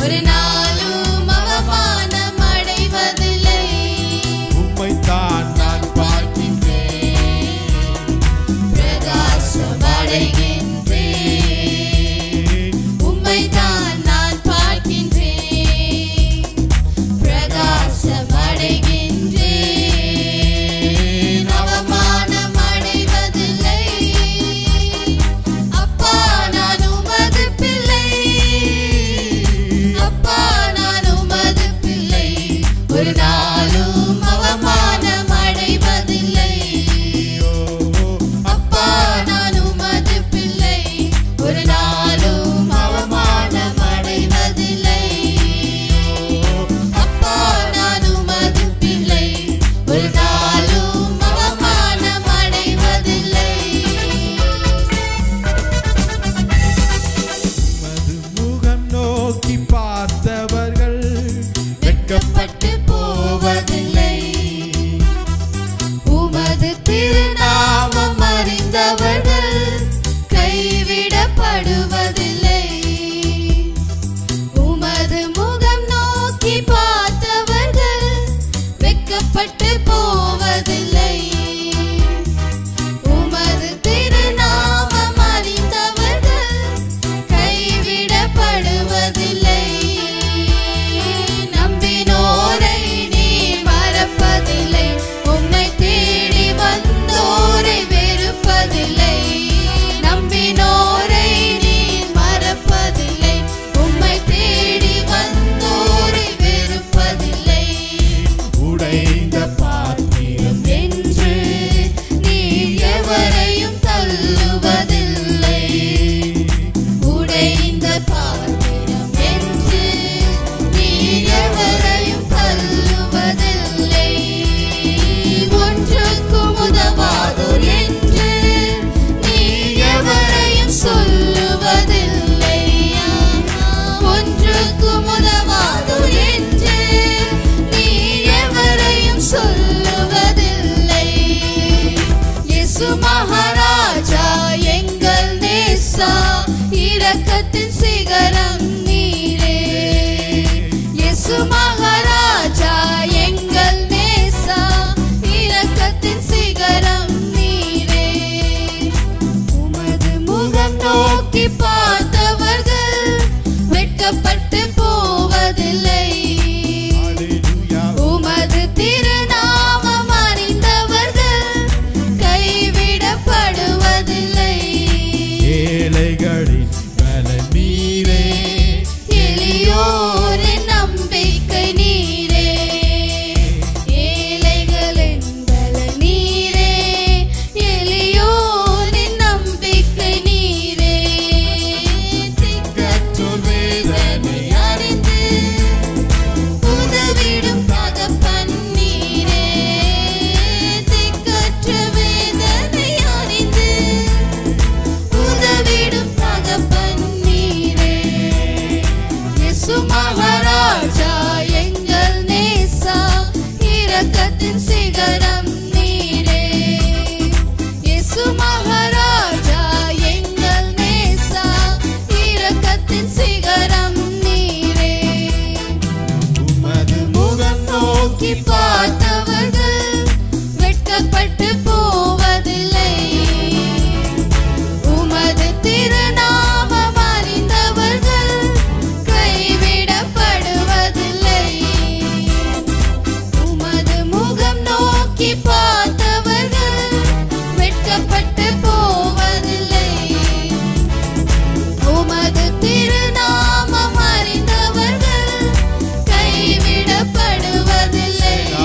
ஒரு நாளும் அவமானம் அடைவதில்லை உம்மைத்தான் நான் பார்க்கின்றேன் பிரகாசம் அடைகின்றேன் உம்மைத்தான் நான் பார்க்கின்றேன் பிரகாசம் அடைகின்றேன் அவமானம் அடைவதில்லை அப்பா நான் உமது பிள்ளை அப்பா நான் உமது பிள்ளை ஒரு நாளும் அவமானம் அடைவதில்லை அப்பா நான் உமது பிள்ளை ஒரு நாளும் அவமானம் அடைவதில்லை அப்பா நான் உமது பிள்ளை ஒரு நாளும் அவமானம் அடைவதில்லை உமது முகம் நோக்கி பார்த்தவர்கள் வெட்கப்பட்டு போவதில்லை உமது திருநாமம் அறிந்தவர்கள் கைவிடப்படுவதில்லை உமது முகம் நோக்கி பார்த்தவர்கள் வெட்கப்பட்டு போவதில்லை உமது திருநாமம் அறிந்தவர்கள் கைவிடப்படுவதில்லை நம்பினோரை நீ மறப்பதில்லை உம்மை தேடி வந்தோரை வெறுப்பதில்லை நம்பினோரை நீ மறப்பதில்லை உம்மை தேடி வந்தோரை வெறுப்பதில்லை உடைந்த பாத்திரம் என்று நீ எவரையும் தள்ளுவதில்லை உடைந்த பாத்திரம் என்று நீ எவரையும் தள்ளுவதில்லை ஒன்றுக்கும் உதவாதோர் என்று நீ எவரையும் சொல்லுவதில்லை ஒன்றுக்கும் உதவாதோர் என்று நீ எவரையும் சொல்லுவதில்லை இயேசு மகாராஜா எங்கள் நேசா இரக்கத்தின் சிகரம் நீரே இயேசு மகாராஜா எங்கள் நேசா இரக்கத்தின் சிகரம் நீரே உமது முகம் நோக்கி பார்த்தவர்கள் வெட்கப்பட்டு போவதில்லை Hallelujah. உமது திருநாமம் அறிந்தவர்கள் கைவிடப்படுவதில்லை ஏழைகளின் பல நீரே எளியோரின் நம்பிக்கை நீரே ஏழைகளின் பல நீரே எளியோரின் நம்பிக்கை நீரே திக்கற்றோர் வேதனை அறிந்து உதவிடும் தகப்பன் நீரே திக்கற்ற வேதனை அறிந்து உதவிடும் தகப்பன் நீரே இயேசு மகாராஜா எங்கள் நேசா இரக்கத்தின் சிகரம் நீரே இயேசு மகாராஜா எங்கள் நேசா இரக்கத்தின் சிகரம் நீரே உமது முகம் நோக்கி நோக்கி பார்த்தவர்கள் வெட்கப்பட்டு போவதில்லை உமது திருநாமம் அறிந்தவர்கள் கைவிடப்படுவதில்லை உமது முகம் நோக்கி பார்த்தவர்கள் வெட்கப்பட்டு போவதில்லை உமது திருநாமம் அறிந்தவர்கள் கைவிடப்படுவதில்லை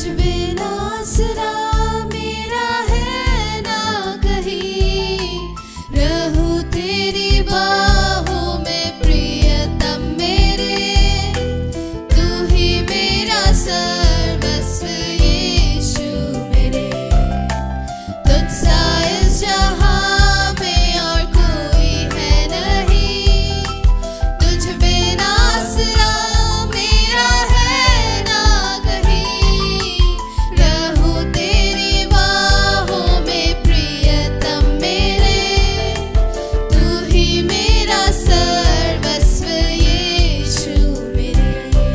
तुझ बिना आसरा मेरा है ना कहीं रहूं तेरी बाहों में प्रियतम मेरे तू ही मेरा सर्वस्व यीशु मेरे तुझसा इस जहां में और कोई है नहीं तुझ बिना आसरा मेरा है ना कहीं रहूं तेरी बाहों में प्रियतम मेरे तू ही मेरा सर्वस्व यीशु मेरे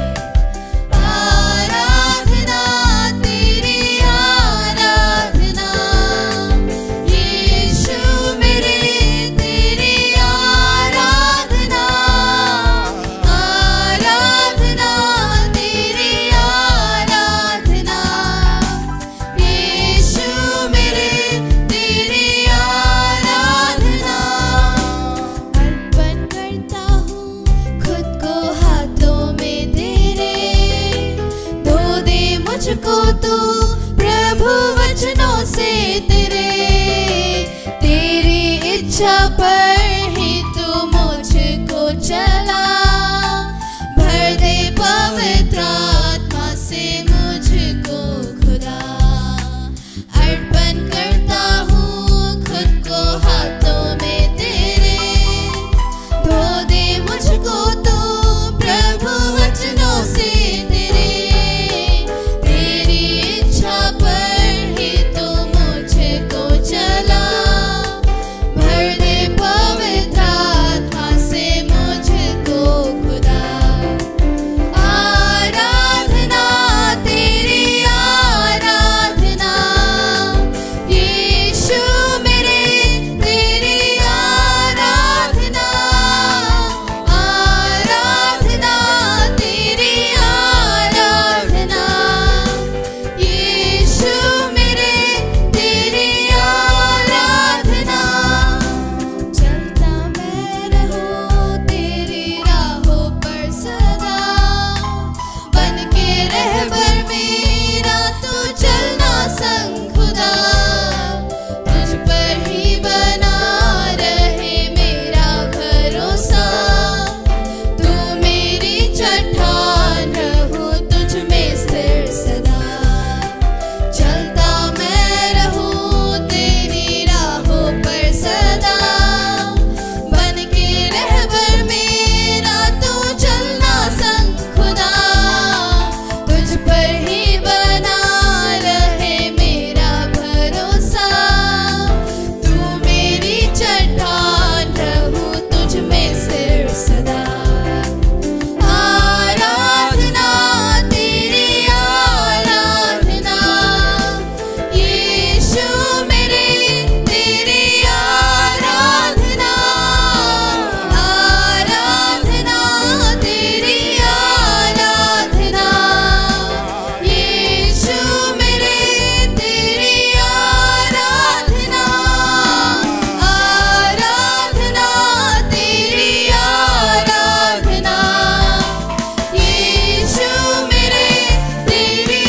आराधना तेरी आराधना यीशु मेरे तेरी आराधना आराधना तेरी आराधना यीशु मेरे तेरी आराधना अर्पण करता हूँ खुद को हाथों में तेरे धो दे मुझको तू प्रभु वचनों से तेरे तेरी इच्छा पर ही तू मुझको चला भर दे पवित्र आत्मा से मुझको खुदा अर्पण करता हूँ खुद को हाथों में तेरे धो दे मुझको तू प्रभु वचनों से तेरे तेरी इच्छा पर ही तू मुझको चला भर दे पवित्र आत्मा से मुझको खुदा आराधना तेरी आराधना यीशु मेरे तेरी आराधना आराधना तेरी आराधना यीशु मेरे तेरी आराधना चलता मैं रहूं तेरी राहों पर सदा बन के रहबर मेरा तू चलना संग खुदा तुझ पर ही बना रहे मेरा भरोसा तू मेरी चट्टान रहूं तुझ में स्थिर सदा चलता मैं रहूं तेरी राहों पर सदा बन के रहबर मेरा तू चलना संग खुदा तुझ पर ही बना रहे मेरा भरोसा तू मेरी चट्टान रहूं तुझ में सिर सदा आराधना तेरी आराधना यीशु मेरे तेरी आराधना आराधना तेरी आराधना यीशु मेरे तेरी आराधना आराधना तेरी आराधना यीशु मेरे तेरी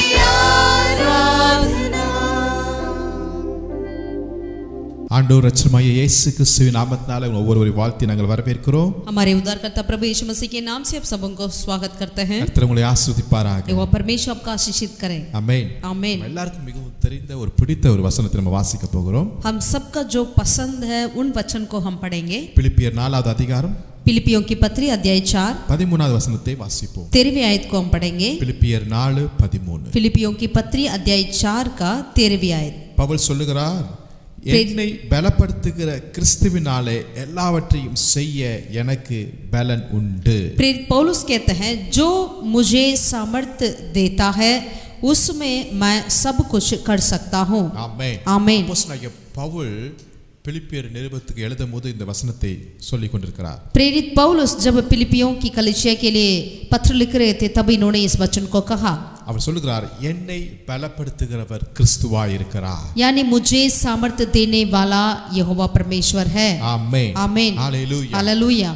आराधना ஆண்டவர் ரட்சமாய இயேசு கிறிஸ்துவின் நாமத்தினால உங்கள் ஒவ்வொருவரை வாழ்த்தி நாங்கள் வரவேற்கிறோம் हमारे उद्धारकर्ता प्रभु यीशु मसीह के नाम से आप सबों को स्वागत करते हैं கர்த்தர் உங்களை ஆஸ்வதிப்பாராக कि वो परमेश्वर आपका आशीषित करें அமேன் आमीन நம்ம எல்லாருக்கும் மிகவும் தெரிந்த ஒரு பிடித்த ஒரு வசனத்தை நம்ம வாசிக்க போகிறோம் हम सबका जो पसंद है उन वचन को हम पढ़ेंगे பிலிப்பியர் நாலாவது அதிகாரம் फिलिपियों की पत्री अध्याय चार பதிமூணாவது வசனத்தை வாசிப்போம் तेरहवीं आयत को हम पढ़ेंगे பிலிப்பியர் நாலு பதிமூணு फिलिपियों की पत्री अध्याय चार का तेरहवीं आयत பவுல் சொல்லுகிறார் என்னை பலப்படுத்துகிற கிறிஸ்துவினாலே எல்லாவற்றையும் செய்ய எனக்கு பலன் உண்டு प्रेरित पौलुस कहते हैं जो मुझे सामर्थ्य देता है उसमें मैं सब कुछ कर सकता हूँ ஆமென் आमीन அப்போஸ்தலனாகிய பவுல் பிலிப்பியர் நிருபத்துக்கு எழுதும் போது இந்த வசனத்தை சொல்லிக் கொண்டிருக்கிறார் प्रेरित पौलुस जब फिलिपियों की कलिसिया के लिए पत्र लिख रहे थे तब इन्होंने इस वचन को कहा அவர் சொல்லுகிறார் என்னை பலப்படுத்துகிறவர் கிறிஸ்துவாய் இருக்கிறார் यानी मुझे सामर्थ्य देने वाला यहोवा परमेश्वर है ஆமென் आमीन ஹalleluya हालेलुया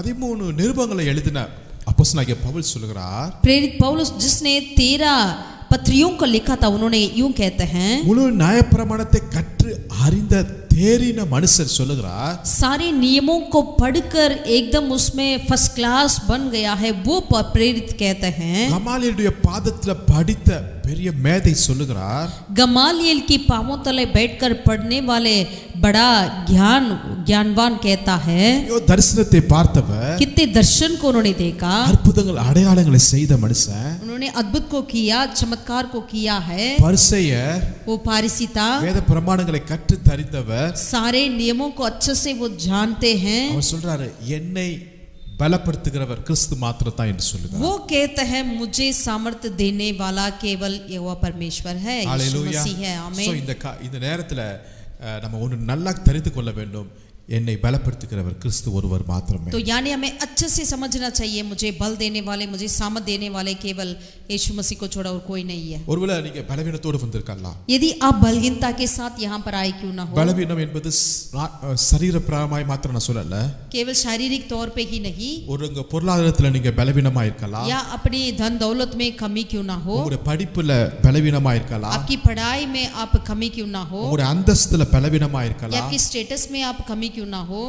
பதிமூணு நிருபங்களை எழுதின அப்போஸ்தலனாகிய பவுல் சொல்லுகிறார் प्रेरित पौलुस जिसने तेरह पत्रियों को लिखा था उन्होंने यूं कहते हैं முழு நியாயப்பிரமாணத்தை கற்று அறிந்த தேறின மனுஷர் சொல்லுகிறார் सारे नियमों को पढ़कर एकदम उसमें फर्स्ट क्लास बन गया है वो प- प्रेरित कहते हैं கமாலியுடைய பாதத்துல படித்த பெரிய மேதை சொல்லுகிறார் गमालियल की पावों तले बैठकर पढ़ने वाले बड़ा ज्ञान ज्ञानवान कहता है ஐயோ தரிசனத்தை பார்த்தவர் कितने दर्शन को उन्होंने देखा அற்புதங்கள் அடையாளங்களை செய்த மனுஷன் उन्होंने अद्भुत को किया चमत्कार को किया है பரிசெயர் वो पारसी था வேத பிரமாணங்களை கற்று தரித்தவர் सारे नियमों को अच्छे से वो जानते हैं அவர் சொல்றாரு என்னை பலப்படுத்துகிறவர் கிறிஸ்து மாத்திரத்தான் என்று சொல்லுகிறார் वो कहते हैं मुझे सामर्थ्य देने वाला केवल यहोवा परमेश्वर है यीशु ஹalleluya मसीह है So, आमीन இந்த கா- இந்த நேரத்துல அஹ், நம்ம ஒன்று நல்லா தெரிந்து கொள்ள வேண்டும் என்னை பலப்படுத்துகிறவர் கிறிஸ்து ஒருவர் மாத்திரமே तो यानी हमें अच्छे से समझना चाहिए मुझे बल देने वाले मुझे सामर्थ देने वाले केवल यीशु मसीह को छोड़ा और कोई नहीं है ஒருவேளை நீங்க பலவீனத்தோடு வந்திருக்கலாம் यदि आप बलहीनता के साथ यहाँ पर आए क्यों ना हो பலவீனம் என்பது சரீரப்பிரமாய் மாத்திரம் நான் சொல்லல केवल शारीरिक तौर पे ही नहीं ஒரு உங்க பொருளாதாரத்துல நீங்க பலவீனமா இருக்கலாம் या अपनी धन दौलत में कमी क्यों ना हो உங்களுடைய படிப்புல பலவீனமா இருக்கலாம் आपकी पढ़ाई में आप कमी क्यों ना हो உங்களுடைய அந்தஸ்துல பலவீனமா या இருக்கலாம் आपकी स्टेटस में आप कमी क्यों ना हो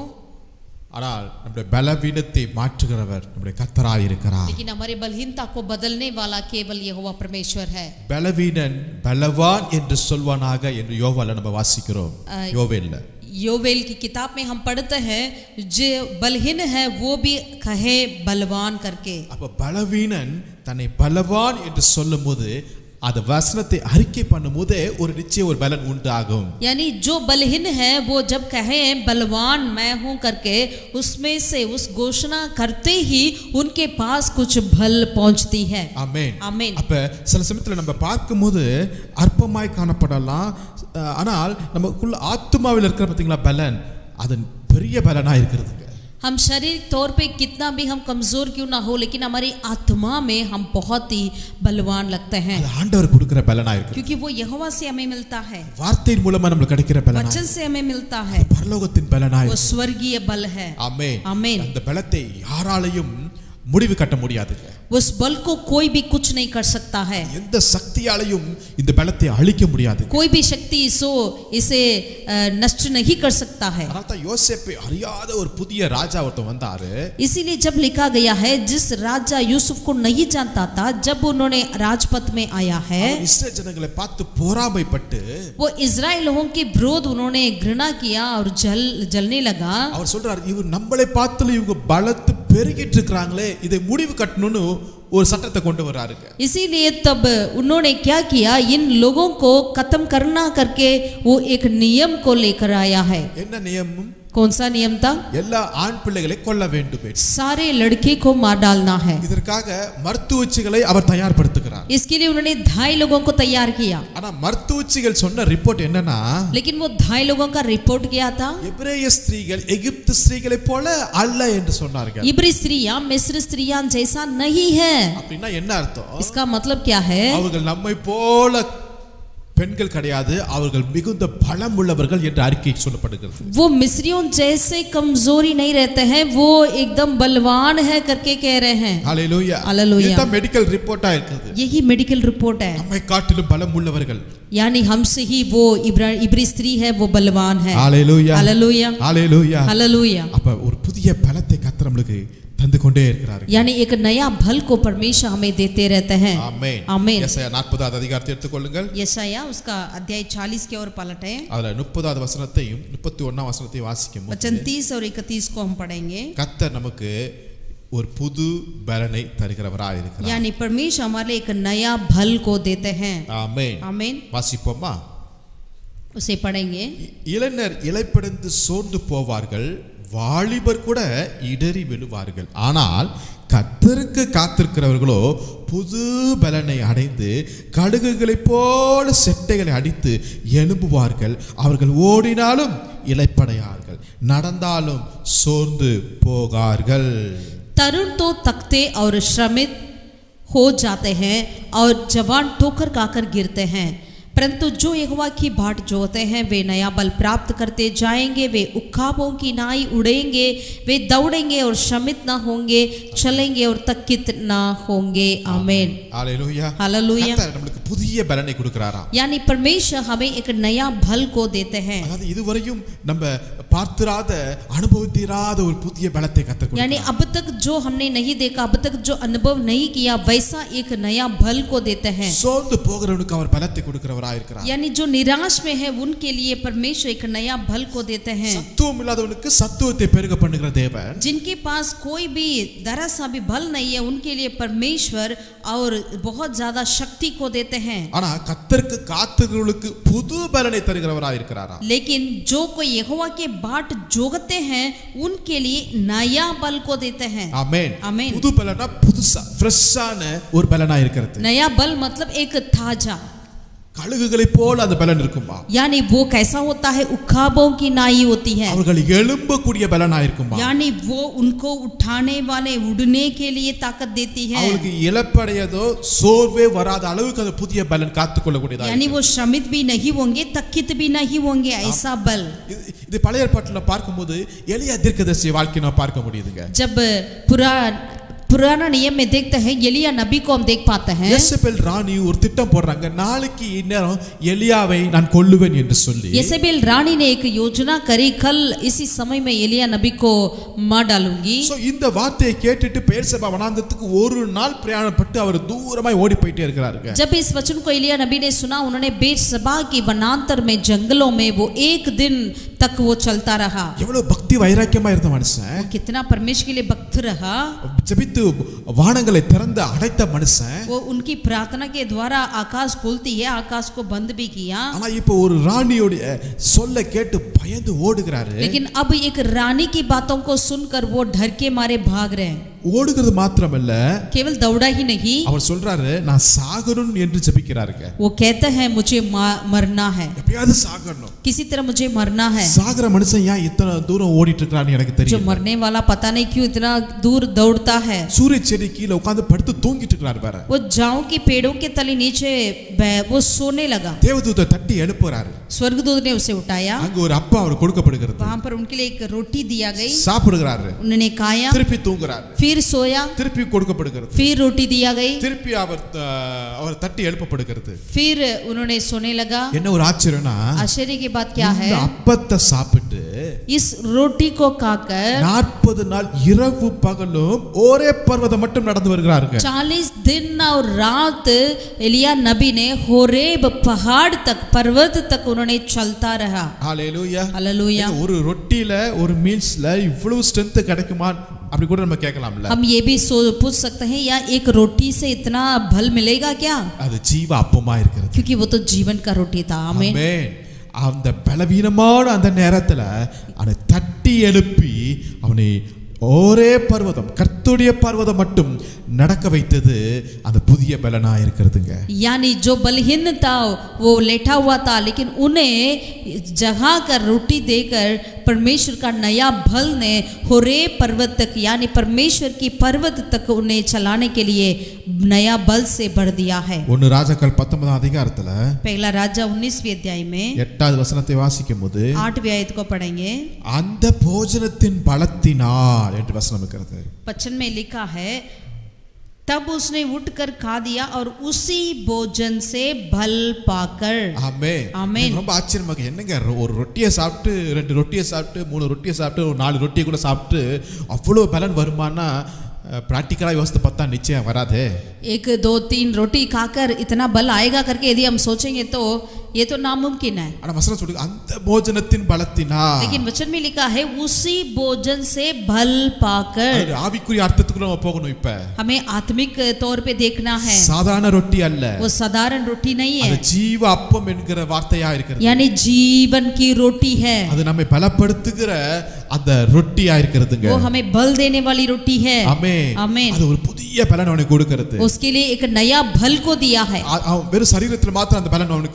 ஆனால் நம்முடைய பலவீனத்தை மாற்றுகிறவர் நம்முடைய கத்தராய் இருக்கிறார் लेकिन हमारे बलहीनता को बदलने वाला केवल यहोवा परमेश्वर है பலவீனன் பலவான் என்று சொல்வானாக என்று யோவால நம்ம வாசிக்கிறோம் ஆ, யோவேல்ல योवेल की किताब में हम पढ़ते हैं जो बलहीन है वो भी कहे बलवान करके அப்ப பலவீனன் தன்னை பலவான் என்று சொல்லும்போது அந்த வசனத்தை அறிக்கை பண்ணும்போதே ஒரு நிச்சயம் ஒரு பலன் உண்டாகும் यानी जो बलहीन है वो जब कहे बलवान मैं हूं करके उसमें से उस घोषणा करते ही उनके पास कुछ बल पहुंचती है ஆமென் आमीन அப்ப சில சமயத்துல நம்ம பார்க்கும்போது அற்பமாய் காணப்படலாம் அஹ், ஆனால் நமக்குள்ள ஆத்துமாவில் இருக்கிற பார்த்தீங்களா பலன் அது பெரிய பலனா இருக்கிறதுங்க हम शारीरिक तौर पे कितना भी हम कमजोर क्यों ना हो लेकिन हमारी आत्मा में हम बहुत ही बलवान लगते हैं அது ஆண்டவர் கொடுக்கிற பலனா இருக்கு क्योंकि वो यहोवा से हमें मिलता है வார்த்தையின் மூலமா நம்மளுக்கு கிடைக்கிற பலனா वचन से हमें मिलता है பரலோகத்தின் பலனா वो இருக்கு स्वर्गीय बल है ஆமென் आमीन அந்த பலத்தை யாராலையும் முடிவு கட்ட முடியாதுங்க उस बल को कोई भी कुछ नहीं कर सकता है எந்த சக்தியாலையும் இந்த பலத்தை அழிக்க முடியாது कोई भी शक्ति सो इसे अ, नष्ट नहीं कर सकता है அதனால தான் யோசேப்பை அறியாத ஒரு புதிய ராஜா ஒருத்தன் வந்தாரு इसीलिए जब लिखा गया है जिस राजा यूसुफ को नहीं जानता था जब उन्होंने राजपथ में आया है அவர் இஸ்ரேல் ஜனங்களை பார்த்து பொறாமைப்பட்டு वो इज़राइल लोगों के विरोध उन्होंने घृणा किया और जल जलने लगा அவர் சொல்றார் இவர் நம்மளை பார்த்துல இவங்க பலத்து பெருகிட்டு இருக்கிறாங்களே இதை முடிவு கட்டணும்னு ஒரு சட்டத்தை கொண்டு வர்றாருங்க इसीलिए तब उन्होंने क्या किया इन लोगों को खत्म करना करके वो एक नियम को लेकर आया है என்ன नियमம் कौन सा नियम था எல்லா ஆண் பிள்ளைகளை கொல்ல வேண்டும் सारे लड़के को मार डालना है இதற்காக மருத்துவச்சிகளை அவர் தயார்படுத்துகிறார் इसके लिए उन्होंने ढाई लोगों को तैयार किया ஆனா மருத்துவச்சிகள் சொன்ன ரிப்போர்ட் என்னன்னா लेकिन वो ढाई लोगों का रिपोर्ट क्या था எபிரேய ஸ்திரீகள் எகிப்து ஸ்திரீகளைப் போல அல்ல என்று சொன்னார்கள் इब्री स्त्रियां मिस्र स्त्रियां जैसा नहीं है அப்படின்னா என்ன அர்த்தம் इसका मतलब क्या है அவர்கள் நம்மை போல பெண்கள் கிடையாது அவர்கள் மிகுந்த பலம் உள்ளவர்கள் என்று அறிக்கை சொல்லப்படுகிறது वो मिस्रियों जैसे कमजोरी नहीं रहते हैं वो एकदम बलवान है करके कह रहे हैं ஹalleluya Hallelujah. இதுதான் மெடிக்கல் ரிப்போர்ட்டா இருக்குது यही मेडिकल रिपोर्ट है நம்மை காட்டிலும் பலம் உள்ளவர்கள் यानी हमसे ही वो इब्रा इब्री स्त्री है वो बलवान है ஹalleluya हालेलुया ஹalleluya हालेलुया அப்ப ஒரு புதிய பலத்தை கர்த்தர் நம்மளுக்கு தந்து கொண்டே இருக்கிறாரு यानी एक नया बल को परमेश्वर हमें देते रहते हैं ஆமென் आमीन எசாயா 40வது அதிகாரத்தை எடுத்துக்கொள்ளுங்கள் यशाया उसका अध्याय 40 की ओर पलटे அதுல 30வது வசனத்தையும் 31ஆம் வசனத்தையும் வாசிக்கும் वचन 30 और 31 को हम पढ़ेंगे கர்த்தர் நமக்கு ஒரு புது பலனை தருகிறவராய் இருக்கிறார் यानी परमेश्वर हमारे लिए एक नया बल को देते हैं ஆமென் आमीन வாசிப்போமா उसे पढ़ेंगे இ- இளைஞர் இலைப்படைந்து சோர்ந்து போவார்கள் வாலிபர் கூட இடறி விழுவார்கள் ஆனால் கத்தருக்கு காத்திருக்கிறவர்களோ புது பலனை அடைந்து கடுகுகளைப் போல செட்டைகளை அடித்து எழும்புவார்கள் அவர்கள் ஓடினாலும் இலைப்படையார்கள் நடந்தாலும் சோர்ந்து போகார்கள் तरुण तो थकते और श्रमित हो जाते हैं और जवान ठोकर खाकर गिरते हैं परंतु जो यहोवा की बाट जोते हैं वे नया बल प्राप्त करते जाएंगे वे उखाबों की नाई उड़ेंगे वे दौड़ेंगे और शमित न होंगे चलेंगे और तकित न होंगे आमीन ஹalleluya हालेलुया கர்த்தர் நம்மளுக்கு புதிய பலனை கொடுக்கிறாராம் यानी परमेश्वर हमें एक नया बल को देते हैं அதாவது இதுவரையும் நம்ம பார்த்திராத அனுபவித்திராத ஒரு புதிய பலத்தை கத்தர் यानी अब तक जो हमने नहीं देखा अब तक जो अनुभव नहीं किया वैसा एक नया बल को देते हैं சோர்ந்து போகிறவனுக்கு அவர் பலத்தை கொடுக்கிறவராய் இருக்கிறார் यानी जो निराश में है उनके लिए परमेश्वर एक नया बल को देते हैं சத்துவம் இல்லாதவனுக்கு சத்துவத்தை பெருக பண்ணுகிற தேவன் जिनके पास कोई भी दरा सा भी बल नहीं है उनके लिए परमेश्वर और बहुत ज्यादा शक्ति को देते हैं ஆனா கத்தருக்கு காத்துகிறவர்களுக்கு புது பலனை தருகிறவராய் இருக்கிறாரா लेकिन जो कोई यहोवा के बाट जोगते हैं उनके लिए नया बल को देते हैं ஆமென் आमीन புது பலனா புதுசா ஃப்ரெஷ்ஷான ஒரு பலனா இருக்கிறது नया बल मतलब एक ताजा கழுகுகளை போல அந்த பலன் இருக்கும்பா यानी वो कैसा होता है उखाबों की नाई होती है அவர்கள் எழும்பக்கூடிய பலனா இருக்கும்பா यानी वो उनको उठाने वाले उड़ने के लिए ताकत देती है அவளுக்கு இழப்படையதோ சோர்வே வராத அளவுக்கு அந்த புதிய பலன் காத்துக்கொள்ளக்கூடியதா यानी वो श्रमित भी नहीं होंगे तकित भी नहीं होंगे ऐसा बल இது- இது பழைய ஏற்பாட்டில் பார்க்கும்போது எளிய தீர்க்கதரிசி வாழ்க்கையை நம்ம பார்க்க முடியுதுங்க जब पुरा पुराना नियम में देखते हैं एलिया नबी को हम देख पाते हैं எசபெல் ராணி ஒரு திட்டம் போடுறாங்க நாளைக்கு இந்நேரம் எலியாவை நான் கொல்லுவேன் என்று சொல்லி येसेबेल रानी ने एक योजना करी कल इसी समय में एलिया नबी को मार डालूंगी So, இந்த வார்த்தையை கேட்டுட்டு பேர்சபா வனாந்தத்துக்கு ஒரு நாள் பிரயாணப்பட்டு அவர் தூரமாய் ஓடி போயிட்டே இருக்கிறாருங்க जब इस वचन को एलिया नबी ने सुना उन्होंने बेसबा की वनांतर में जंगलों में वो एक दिन तक वो चलता रहा எவ்வளவு பக்தி வைராக்கியமா இருந்த மனுஷன் कितना परमेश्वर के लिए भक्त रहा ஜெபித்து வானங்களை திறந்து அடைத்த மனுஷன் वो उनकी प्रार्थना के द्वारा आकाश खुलती है आकाश को बंद भी किया ஆனா இப்போ ஒரு ராணியோடைய சொல்ல கேட்டு பயந்து ஓடுகிறாரு लेकिन अब एक रानी की बातों को सुनकर वो डर के मारे भाग रहे हैं ஓடுகிறது மாத்திரமல்ல केवल दौड़ा ही नहीं அவர் சொல்றாரு நான் சாகணும் என்று ஜெபிக்கிறாருங்க वो कहते हैं मुझे मा- मरना है எப்பயாவது சாகணும் किसी तरह मुझे मरना है சாகிற மனுஷன் ஏன் இத்தனை தூரம் ஓடிட்டு இருக்கிறான்னு எனக்கு जो தெரியும் मरने वाला पता नहीं क्यों इतना दूर दौड़ता है சூரிய செடி கீழே உட்கார்ந்து படுத்து தூங்கிட்டு இருக்கிறாரு பாரு वो जाओ की पेड़ों के तले नीचे बै- वो सोने लगा தேவதூத்தை தட்டி எழுப்புறாரு स्वर्गदूत ने उसे उठाया அங்க ஒரு அப்பா அவர் கொடுக்கப்படுகிறது वहां पर उनके लिए एक रोटी दिया गई சாப்பிடுகிறாரு उन्होंने खाया திருப்பி தூங்குறாரு फिर सोया திருப்பி கொடுக்கப்படுகிறது फिर रोटी दिया गई திருப்பி அவர் அஹ், அவர் தட்டி எழுப்பப்படுகிறது फिर उन्होंने सोने लगा என்ன ஒரு ஆச்சரியம்னா आश्चर्य की बात क्या है இந்த அப்பத்தை சாப்பிட்டு इस रोटी को खाकर நாற்பது நாள் இரவு பகலும் ஒரே பர்வதம் மட்டும் நடந்து வருகிறாருங்க चालीस दिन और रात एलिया नबी ने होरेब पहाड़ तक पर्वत तक उन्होंने चलता रहा ஹalleluya हालेलुया ஒரு ரொட்டியில ஒரு மீல்ஸ்ல இவ்வளவு ஸ்ட்ரென்த் கிடைக்குமா அப்படி கூட நம்ம கேட்கலாம்ல हम ये भी सो पूछ सकते हैं या एक रोटी से इतना बल मिलेगा क्या அது ஜீவ அப்பமா இருக்கிறது क्योंकि वो तो जीवन का रोटी था आमीन ஆமென். அந்த பலவீனமான அந்த நேரத்துல அவனை தட்டி எழுப்பி அவனை ஒரே பர்வதம் கர்த்துடைய பர்வதம் மட்டும் நடக்க வைத்தது அந்த புதிய பலனா இருக்கிறதுங்க यानी जो बलहीन था वो लेटा हुआ था लेकिन उन्हें जगा कर रोटी देकर परमेश्वर का नया बल ने होरे पर्वत तक यानी परमेश्वर की पर्वत तक उन्हें चलाने के लिए नया बल से भर दिया है ஒன்னு ராஜாக்கள் பத்தொன்பதாம் அதிகாரத்துல पहला राजा उन्नीसवें अध्याय में எட்டாவது वசனத்தை வாசிக்கும் போது आठवें आयत को पढ़ेंगे அந்த போஜனத்தின் பலத்தினால் என்று வசனம் இருக்கிறது पचन में लिखा है तब उसने उठकर खा दिया और उसी भोजन से बल पाकर ஆமே ஆமென். ரொம்ப ஆச்சரியமா இருக்கு. என்னங்க ரொ- ஒரு ரொட்டியை சாப்பிட்டு ரெண்டு ரொட்டியை சாப்பிட்டு மூணு ரொட்டியை சாப்பிட்டு ஒரு நாலு ரொட்டியை கூட சாப்பிட்டு அவ்வளோ பலன் வருமானா ப்ராக்டிக்கலாக யோசித்து பார்த்தா நிச்சயம் வராதே एक दो तीन रोटी खाकर इतना बल आएगा करके यदि हम सोचेंगे तो ये तो नामुमकिन है ஆனா வசனம் சொல்லி அந்த போஜனத்தின் பலத்தினா लेकिन वचन में लिखा है उसी भोजन से बल पाकर அது ஆவிக்குரிய அர்த்தத்துக்குள்ள நம்ம போகணும் இப்ப हमें आत्मिक तौर पे देखना है சாதாரண ரொட்டி அல்ல वो साधारण रोटी नहीं அது है ஜீவ அப்பம் என்கிற வார்த்தையா இருக்கிறது यानी जीवन की रोटी है அது நம்மை பலப்படுத்துகிற அந்த ரொட்டியா இருக்கிறதுங்க वो हमें बल देने वाली रोटी है ஆமே आमीन அது ஒரு புதிய பலன் அவனுக்கு கொடுக்கிறது उसके लिए एक नया बल को दिया है அ- அவன் வெறும் சரீரத்தில் மாத்திரம் அந்த பலன் அவனுக்கு வரல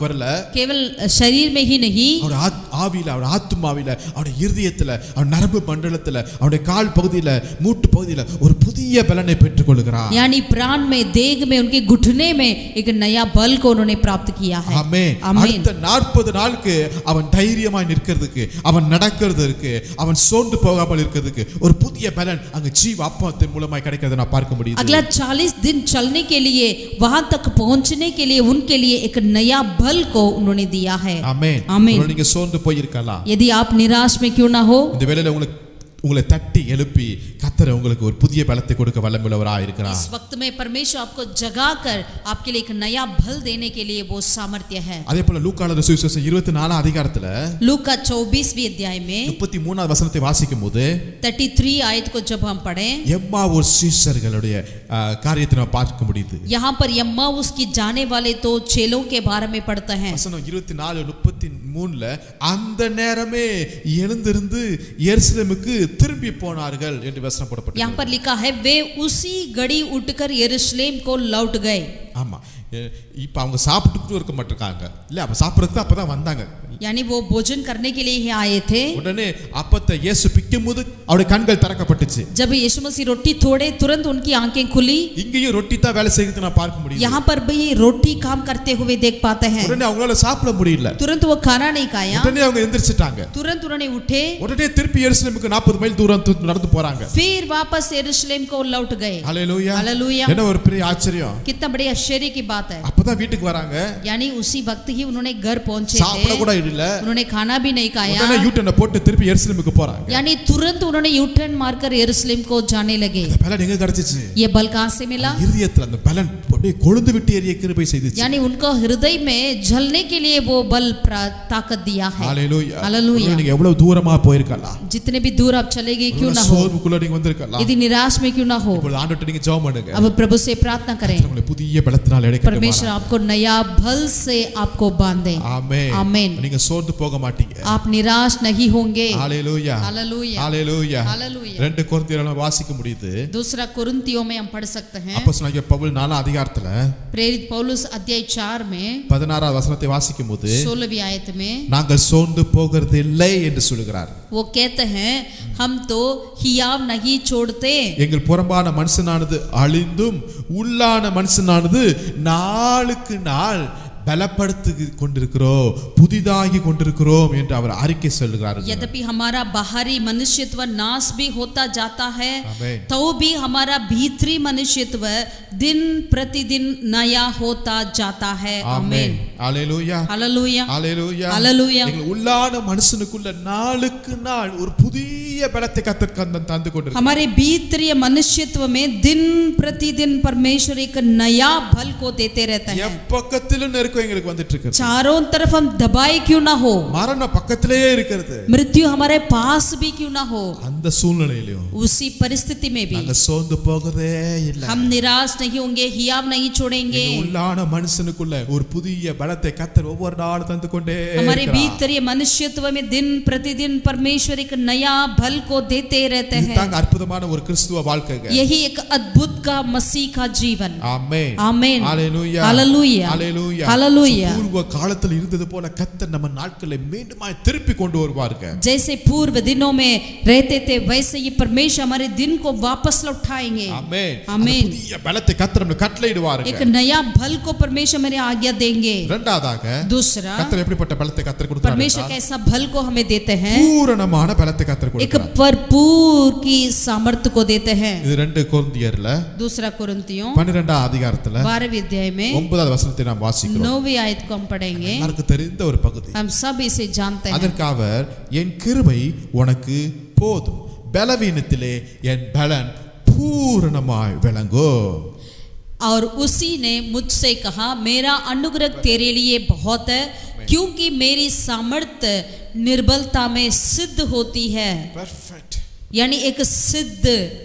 केवल शरीर में ही नहीं அவருடைய ஆத்- ஆவியில அவருடைய ஆத்துமாவில அவருடைய இருதயத்துல அவருடைய நரம்பு மண்டலத்துல அவருடைய கால் பகுதியில மூட்டு பகுதியில ஒரு புதிய பலனை பெற்றுக் கொள்கிறார் यानी प्राण में देग में उनके घुटने में एक नया बल को उन्होंने प्राप्त किया है ஆமென் आमीन அடுத்த நாற்பது நாளுக்கு அவன் தைரியமாய் நிற்கிறதுக்கு அவன் நடக்கிறதுக்கு அவன் சோர்ந்து போகாமல் இருக்கிறதுக்கு ஒரு புதிய பலன் அங்க ஜீவ அப்பத்தின் மூலமாய் கிடைக்கிறதை நான் பார்க்க முடியுது अगला चालीस दिन चलने के लिए वहां तक पहुंचने के लिए उनके लिए एक नया बल को उन्होंने दिया है ஆமென் ஆமென். ஒருவேளை நீங்க சோர்ந்து போயிருக்கலாம் यदि आप निराश में क्यों ना हो இந்த வேளையில உங்களுக்கு உங்களை தட்டி எழுப்பி கத்தரை உங்களுக்கு ஒரு புதிய பலத்தை கொடுக்க வல்லமுள்ளவராக இருக்கிறார் इस वक्त में परमेश्वर आपको जगा कर आपके लिए एक नया बल देने के लिए वो सामर्थ्य है அதே போல லூக்காளர் சுவிசேஷம் இருபத்தி நாலாம் அதிகாரத்துல लूक का चौबीसवीं अध्याय में முப்பத்தி மூணாவது வசனத்தை வாசிக்கும் போது थर्टी थ्री आयत को जब हम पढ़ें எம்மா ஒரு சீஷர்களுடைய ஆஹ், காரியத்தை நம்ம பார்க்க முடியுது यहाँ पर यम्मा उसकी जाने वाले तो चेलों के बारे में पढ़ते हैं வசனம் இருபத்தி நாலு முப்பத்தி மூணுல அந்த நேரமே எழுந்திருந்து எருசலேமுக்கு திரும்பி போனார்கள் என்று வசனம் यहाँ போடப்பட்டது पर लिखा है वे उसी घड़ी उठकर यरूशलेम को लौट गए ஆமா எ- இப்ப அவங்க சாப்பிட்டுக்கிட்டு இருக்க மாட்டிருக்காங்க இல்ல அப்ப சாப்பிடறதுக்கு அப்பதான் வந்தாங்க यानी वो भोजन करने के लिए ही आए थे உடனே அப்பத்தை இயேசு பிக்கும் போது அவருடைய கண்கள் திறக்கப்பட்டுச்சு जब यीशु मसीह रोटी थोड़े तुरंत उनकी आंखें खुली இங்கேயும் ரொட்டி தான் வேலை செய்யறது நான் பார்க்க முடியும் यहाँ पर भी रोटी काम करते हुए देख पाते हैं உடனே அவங்களால சாப்பிட முடியல तुरंत वो खाना नहीं खाया உடனே அவங்க எந்திரிச்சிட்டாங்க तुरंत उन्होंने उठे உடனே திருப்பி எருசலேமுக்கு நாற்பது மைல் தூரம் து- நடந்து போறாங்க फिर वापस यरूशलेम को लौट गए ஹalleluya हालेलुया என்ன ஒரு பெரிய ஆச்சரியம் कितना बड़ी आश्चर्य की बात है அப்பதான் வீட்டுக்கு வராங்க यानी उसी वक्त ही उन्होंने घर पहुंचे சாப்பிட थे கூட இல்ல उन्होंने खाना भी नहीं खाया உடனே யூட்டனை போட்டு திருப்பி எருசலேமுக்கு போறாங்க यानी तुरंत उन्होंने यू टर्न मारकर यरूशलेम को जाने लगे அந்த பலன் எங்க கிடைச்சிச்சு ये बल कहाँ से मिला இருதயத்துல அந்த பலன் அப்படியே கொழுந்து விட்டு எரிய கிருபை செய்துச்சு यानी उनको हृदय में जलने के लिए वो बल प्रा- ताकत दिया है ஹalleluya हालेलुया। ஒருவேளை நீங்க எவ்வளவு தூரமா போயிருக்கலாம் जितने भी दूर आप चले गए क्यों ना हो சோர்வுக்குள்ள நீங்க வந்திருக்கலாம் यदि निराश में क्यों ना हो இப்பொழுது ஆண்டவர்ட்ட நீங்க ஜெபம் பண்ணுங்க अब प्रभु से प्रार्थना करें உங்களை புதிய பலத்தினால் परमेश्वर எடுக்க आपको नया बल से आपको बांधे ஆமென் आमीन। நீங்க சோர்ந்து போக மாட்டீங்க आप निराश नहीं होंगे ஹalleluya हालेलुया ஹalleluya हालेलुया ரெண்டு கொரிந்தியர் நம்ம வாசிக்க முடியுது दूसरा कुरिन्तियों में हम पढ़ सकते हैं அப்போஸ்தலனாகிய பவுல் நாலாம் அதிகாரத்துல प्रेरित पौलुस अध्याय चार में பதினாறாவது வசனத்தை வாசிக்கும் போது सोलहवीं आयत में நாங்கள் சோர்ந்து போகிறது இல்லை என்று சொல்லுகிறார் वो कहते हैं हम तो हियाव नहीं छोड़ते எங்கள் புறம்பான மனுஷனானது அழிந்தும் உள்ளான மனுஷனானது நாளுக்கு நாள் பலப்படுத்தி கொண்டிருக்கிறோம் புதிதாகி கொண்டிருக்கிறோம் என்று அவர் அறிக்கை சொல்லுகிறார் यद्यपि हमारा बाहरी मनुष्यत्व नाश भी होता जाता है आमीन। तो भी हमारा भीतरी मनुष्यत्व दिन प्रतिदिन नया होता जाता है ஆமென் आमीन ஹalleluya हालेलुया ஹalleluya हालेलुया எங்கள் உள்ளான மனுஷனுக்குள்ள நாளுக்கு நாள் ஒரு புதிய பலத்தை கத்தர் கந்தன் தந்து கொண்டிருக்கிறார் हमारे भीतरीय मनुष्यत्व में दिन प्रतिदिन परमेश्वर एक नया बल को देते रहता है எப்பக்கத்திலும் நெருக்கம் எங்களுக்கு வந்துட்டு இருக்கு चारों तरफ हम दबाए क्यों ना हो மரணம் பக்கத்திலேயே இருக்கிறது मृत्यु हमारे पास भी क्यों ना हो அந்த சூழ்நிலையிலும் उसी परिस्थिति में भी நாங்க சோர்ந்து போகிறதே இல்லை हम निराश नहीं होंगे हियाव नहीं छोड़ेंगे எங்க உள்ளான மனுஷனுக்குள்ள ஒரு புதிய பலத்தை கத்தர் ஒவ்வொரு நாளும் தந்து கொண்டே हमारे இருக்கிறார். भीतरीय मनुष्यत्व में दिन प्रतिदिन परमेश्वर एक नया बल को देते रहते हैं இதுதாங்க அற்புதமான ஒரு கிறிஸ்துவ வாழ்க்கைங்க यही एक अद्भुत का मसीह का जीवन ஆமென் आमीन ஹalleluya हालेलुया ஹalleluya हालेलुया பூர்வ காலத்தில் இருந்தது போல கத்தர் நம்ம நாட்களை மீண்டுமாய் திருப்பி கொண்டு வருவாருங்க जैसे पूर्व दिनों में रहते थे वैसे ही परमेश्वर हमारे दिन को वापस लौटाएंगे ஆமென் ஆமென். அந்த புதிய பலத்தை கத்தர் நம்மளுக்கு கட்டளையிடுவாருங்க एक नया बल को परमेश्वर मेरे आज्ञा देंगे இரண்டாவதாக दूसरा கத்தர் எப்படிப்பட்ட பலத்தை கத்தர் கொடுத்தாரு परमेश्वर कैसा बल को हमें देते हैं பூரணமான பலத்தை கத்தர் एक கொடுக்கிறார் भरपूर की सामर्थ्य को देते हैं இது ரெண்டு கொரிந்தியர்ல दूसरा कुरंतियों பன்னிரெண்டாம் அதிகாரத்துல बारहवीं अध्याय में ஒன்பதாவது வசனத்தை நாம் வாசிக்கிறோம் नौवीं आयत को हम पढ़ेंगे எல்லாருக்கும் தெரிந்த ஒரு பகுதி हम सब इसे जानते हैं அதற்கு அவர் என் கிருபை உனக்கு போதும் பலவீனத்திலே என் பலன் பூரணமாய் விளங்கும் और उसी ने मुझसे कहा मेरा अनुग्रह तेरे लिए बहुत है क्योंकि मेरी सामर्थ्य निर्बलता में सिद्ध होती है பெர்ஃபெக்ட் यानी एक सिद्ध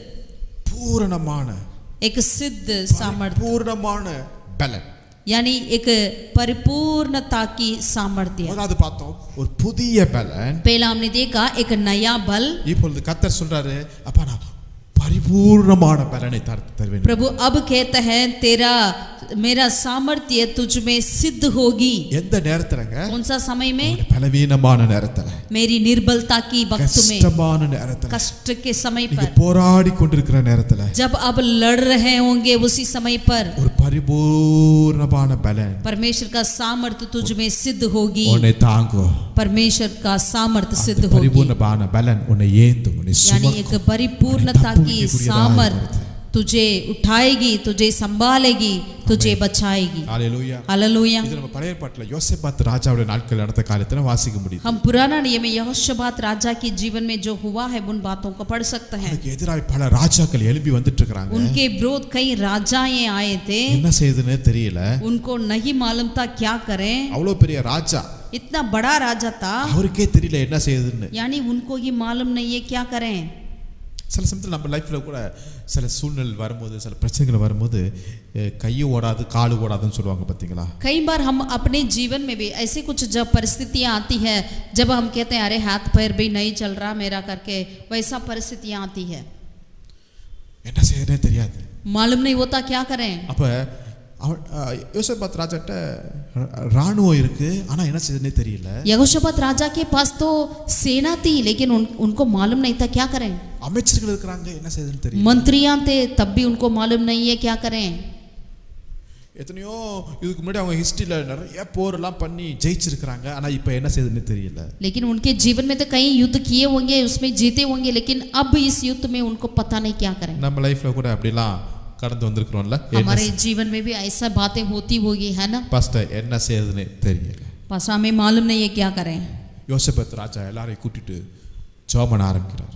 பூரணமான एक सिद्ध सामर्थ्य பூரணமான பலன் यानी एक परिपूर्णता की सामर्थ्य அதாவது பார்த்தோம் ஒரு புதிய பலன் पहला हमने देखा एक नया बल இப்பொழுது கத்தர் சொல்றாரு அப்பா நான் பரிபூர்ணமான பலனை தர- தருவேன் प्रभु अब कहते हैं तेरा मेरा सामर्थ्य तुझ में सिद्ध होगी எந்த நேரத்துலங்க कौन सा समय में உங்களுடைய பலவீனமான நேரத்துல मेरी निर्बलता की वक्त में கஷ்டமான நேரத்துல कष्ट के समय நீங்க पर போராடி கொண்டிருக்கிற நேரத்துல जब अब लड़ रहे होंगे उसी समय पर ஒரு பரிபூர்ணமான பலன் परमेश्वर का सामर्थ्य तुझ में सिद्ध होगी உன்னை தாங்கும் परमेश्वर का सामर्थ्य सिद्ध அந்த होगी பரிபூர்ணமான பலன் உன்னை ஏந்தும் உன்னை यानी சுமக்கும் एक परिपूर्णता की सामर्थ तुझे उठाएगी तुझे संभालेगी तुझे बचाएगी ஹalleluya हालेलुया இது நம்ம பழைய பாட்டுல யோசேபாத் ராஜாவுடைய நாட்கள் நடந்த காலத்துல வாசிக்க முடியும் हम पुराना नियम में यहोशबात राजा के जीवन में जो हुआ है उन बातों को पढ़ सकते हैं அதுக்கு எதிராக பல ராஜாக்கள் எழுப்பி வந்துட்டு இருக்கிறாங்க उनके विरोध कई राजाएं आए थे என்ன செய்யுதுன்னு தெரியல उनको नहीं मालूम था क्या करें அவ்வளவு பெரிய ராஜா इतना बड़ा राजा था அவருக்கே தெரியல என்ன செய்யுதுன்னு यानी उनको ये मालूम नहीं है क्या करें சில சமயத்தில் நம்ம லைஃப்ல கூட சில சூழ்நிலை வரும்போது சில பிரச்சனைகள் வரும்போது அஹ், கையும் ஓடாது காலு ஓடாதுன்னு சொல்லுவாங்க பார்த்தீங்களா कई बार हम अपने जीवन में भी ऐसे कुछ जब परिस्थितियां आती है जब हम कहते हैं अरे हाथ पैर भी नहीं चल रहा मेरा करके वैसा परिस्थितियां आती है என்ன செய்யுதுன்னே தெரியாது मालूम नहीं होता क्या करें அப்ப அவன் அஹ், யோசேபாத் ராஜாட்ட ராணுவம் இருக்கு ஆனா என்ன செய்யுதுன்னே தெரியல यहोशपत राजा के पास तो सेना थी लेकिन उन, उनको मालूम नहीं था क्या करें அமைச்சர்கள் இருக்கிறாங்க என்ன செய்யுதுன்னு தெரியல मंत्रियां थे तब भी उनको मालूम नहीं है क्या करें எத்தனையோ இதுக்கு முன்னாடி அவங்க ஹிஸ்டரியில நிறைய போரெல்லாம் பண்ணி ஜெயிச்சிருக்கிறாங்க ஆனா இப்ப என்ன செய்யுதுன்னு தெரியல लेकिन उनके जीवन में तो कई युद्ध किए होंगे उसमें जीते होंगे लेकिन अब इस युद्ध में उनको पता नहीं क्या करें நம்ம லைஃப்ல கூட அப்படிலாம் கடந்து வந்திருக்கிறோம்ல என்ன हमारे जीवन में भी ऐसा बातें होती होगी है ना பாஸ்டர் என்ன செய்யுதுன்னு தெரியல पास हमें मालूम नहीं है क्या करें யோசபத் ராஜா எல்லாரையும் கூட்டிட்டு ஜெபம் பண்ண ஆரம்பிக்கிறார்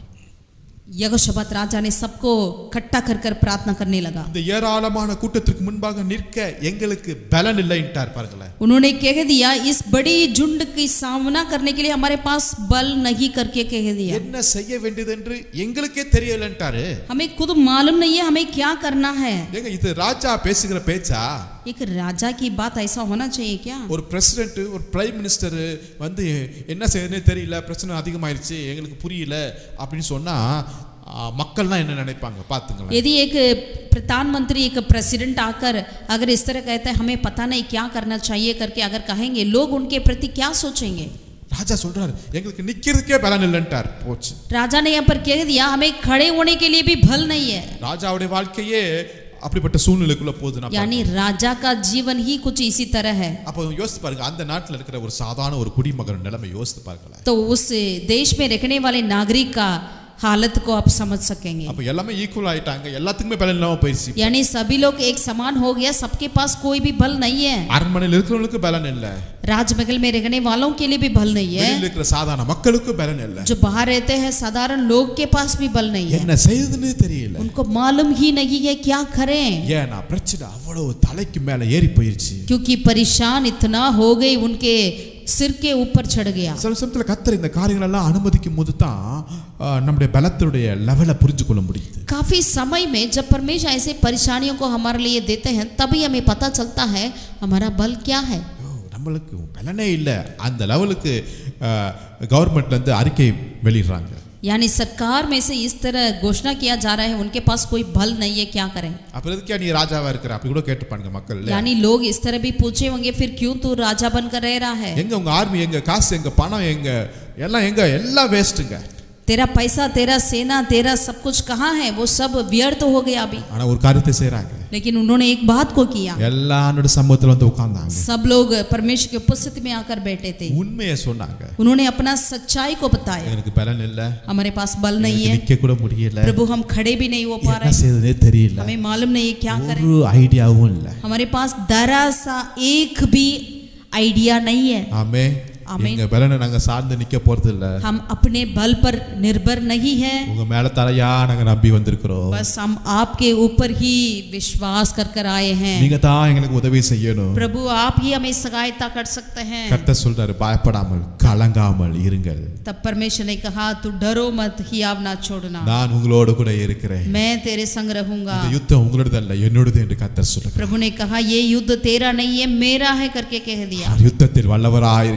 यहोशपत राजा ने सबको इकट्ठा कर कर प्रार्थना करने लगा இந்த ஏராளமான கூட்டத்திற்கு முன்பாக நிற்க எங்களுக்கு பலன் இல்லைன்ட்டார் பாருங்களேன் उन्होंने कह दिया इस बड़ी झुंड की सामना करने के लिए हमारे पास बल नहीं करके कह दिया என்ன செய்ய வேண்டியது என்று எங்களுக்கே தெரியலன்ட்டாரு हमें खुद मालूम नहीं है हमें क्या करना है ஏங்க இது ராஜா பேசுகிற பேச்சா एक राजा की बात ऐसा होना चाहिए क्या ஒரு பிரசிடென்ட் ஒரு பிரைம் மினிஸ்டர் வந்து என்ன செய்யறதுனே தெரியல பிரச்சனை அதிகமாயிருச்சு எங்களுக்கு புரியல அப்படின்னு சொன்னா ஆ, மக்கள்லாம் என்ன நினைப்பாங்க பாத்துங்களேன் यदि एक प्रधानमंत्री एक प्रेसिडेंट आकर अगर इस तरह कहता है हमें पता नहीं क्या करना चाहिए करके अगर कहेंगे लोग उनके प्रति क्या सोचेंगे ராஜா சொல்றாரு எங்களுக்கு நிக்கிறதுக்கே பலன் இல்லைன்ட்டார் போச்சு राजा ने यहाँ पर कह दिया हमें खड़े होने के लिए भी बल नहीं है ராஜாவுடைய வாழ்க்கையே அப்படிப்பட்ட சூழ்நிலைக்குள்ள போகுது நான் यानी राजा का जीवन ही कुछ इसी तरह है அப்போ யோசித்து பாருங்க அந்த நாட்டுல இருக்கிற ஒரு சாதாரண ஒரு குடிமகன் நிலைமை யோசித்து பாருங்களேன் तो उस देश में रहने वाले नागरिक का हालत को आप समझ सकेंगे அப்ப எல்லாமே ஈக்குவல் ஆயிட்டாங்க எல்லாத்துக்குமே பலன் இல்லாம போயிடுச்சு यानी सभी लोग एक समान हो गया सबके पास कोई भी बल नहीं है அரண்மனையில் இருக்கிறவங்களுக்கு பலன் இல்ல राजमहल में रहने वालों के लिए भी बल नहीं है வெளியில் இருக்கிற சாதாரண மக்களுக்கும் பலன் இல்ல जो बाहर रहते हैं साधारण लोग के पास भी बल नहीं है என்ன செய்யுதுன்னு தெரியல उनको मालूम ही नहीं है क्या करें ஏன்னா பிரச்சனை அவ்வளவு தலைக்கு மேல ஏறி போயிருச்சு क्योंकि परेशान इतना हो गई उनके सिर के ऊपर चढ़ गया சில சமயத்துல கத்தர் இந்த காரியங்கள் எல்லாம் அனுமதிக்கும் போது தான் ஆஹ், நம்முடைய பலத்தினுடைய லெவலை புரிஞ்சு கொள்ள முடியுது काफी समय में जब परमेश्वर ऐसे परेशानियों को हमारे लिए देते हैं तभी हमें पता चलता है हमारा बल क्या है ஐயோ, நம்மளுக்கு பலனே இல்லை அந்த லெவலுக்கு கவர்மெண்ட்ல இருந்து அறிக்கை வெளியிடுறாங்க यानी सरकार में से इस तरह घोषणा किया जा रहा है उनके पास कोई बल नहीं है क्या करें அப்புறம் எதுக்கே நீ ராஜாவா இருக்கிற அப்படி கூட கேட்டுப்பானுங்க மக்கள் இல்ல? यानी लोग इस तरह भी पूछे होंगे फिर क्यों तू राजा बनकर रह रहा है எங்க உங்க ஆர்மி எங்க காசு எங்க பணம் எங்க எல்லாம் எங்க எல்லாம் வேஸ்ட்டுங்க तेरा पैसा तेरा सेना तेरा सब कुछ कहाँ है वो सब व्यर्थ हो गया अभी ஆனா ஒரு காரியத்தை செய்றாங்க लेकिन उन्होंने एक बात को किया எல்லாரோட சமூகத்துல வந்து உட்கார்ந்தாங்க सब लोग परमेश्वर की उपस्थिति में आकर बैठे थे உண்மையை சொன்னாங்க उन्होंने अपना सच्चाई को बताया எனக்கு பலன் இல்ல हमारे पास बल नहीं எனக்கு है நிக்க கூட முடியல प्रभु हम खड़े भी नहीं हो पा என்ன रहे செய்யுதுன்னே தெரியல हमें मालूम नहीं है क्या करें ஒரு ஐடியாவும் இல்ல हमारे पास दरा सा एक भी आइडिया नहीं है ஆமே ஆமென். எங்க பலனை நாங்க சார்ந்து நிக்க போறது இல்ல हम अपने बल पर निर्भर नहीं है உங்க மேல தலையா நாங்க நம்பி வந்திருக்கிறோம் बस हम आपके ऊपर ही विश्वास कर कर आए हैं நீங்க தான் எங்களுக்கு உதவி செய்யணும் प्रभु आप ही हमें सहायता कर सकते हैं கர்த்தர் சொல்றாரு பயப்படாமல் கலங்காமல் இருங்கள் तब परमेश्वर ने कहा तू डरो मत ही आप ना छोड़ना நான் उங்களோடு கூட இருக்கிறேன் मैं तेरे संग रहूंगा இந்த யுத்தம் உங்களோடது அல்ல என்னோடது என்று கர்த்தர் சொல்லுகிறார் प्रभु ने कहा ये युद्ध तेरा नहीं है मेरा है करके कह दिया அவர் யுத்தத்தில் வல்லவராய் இருக்கிறார்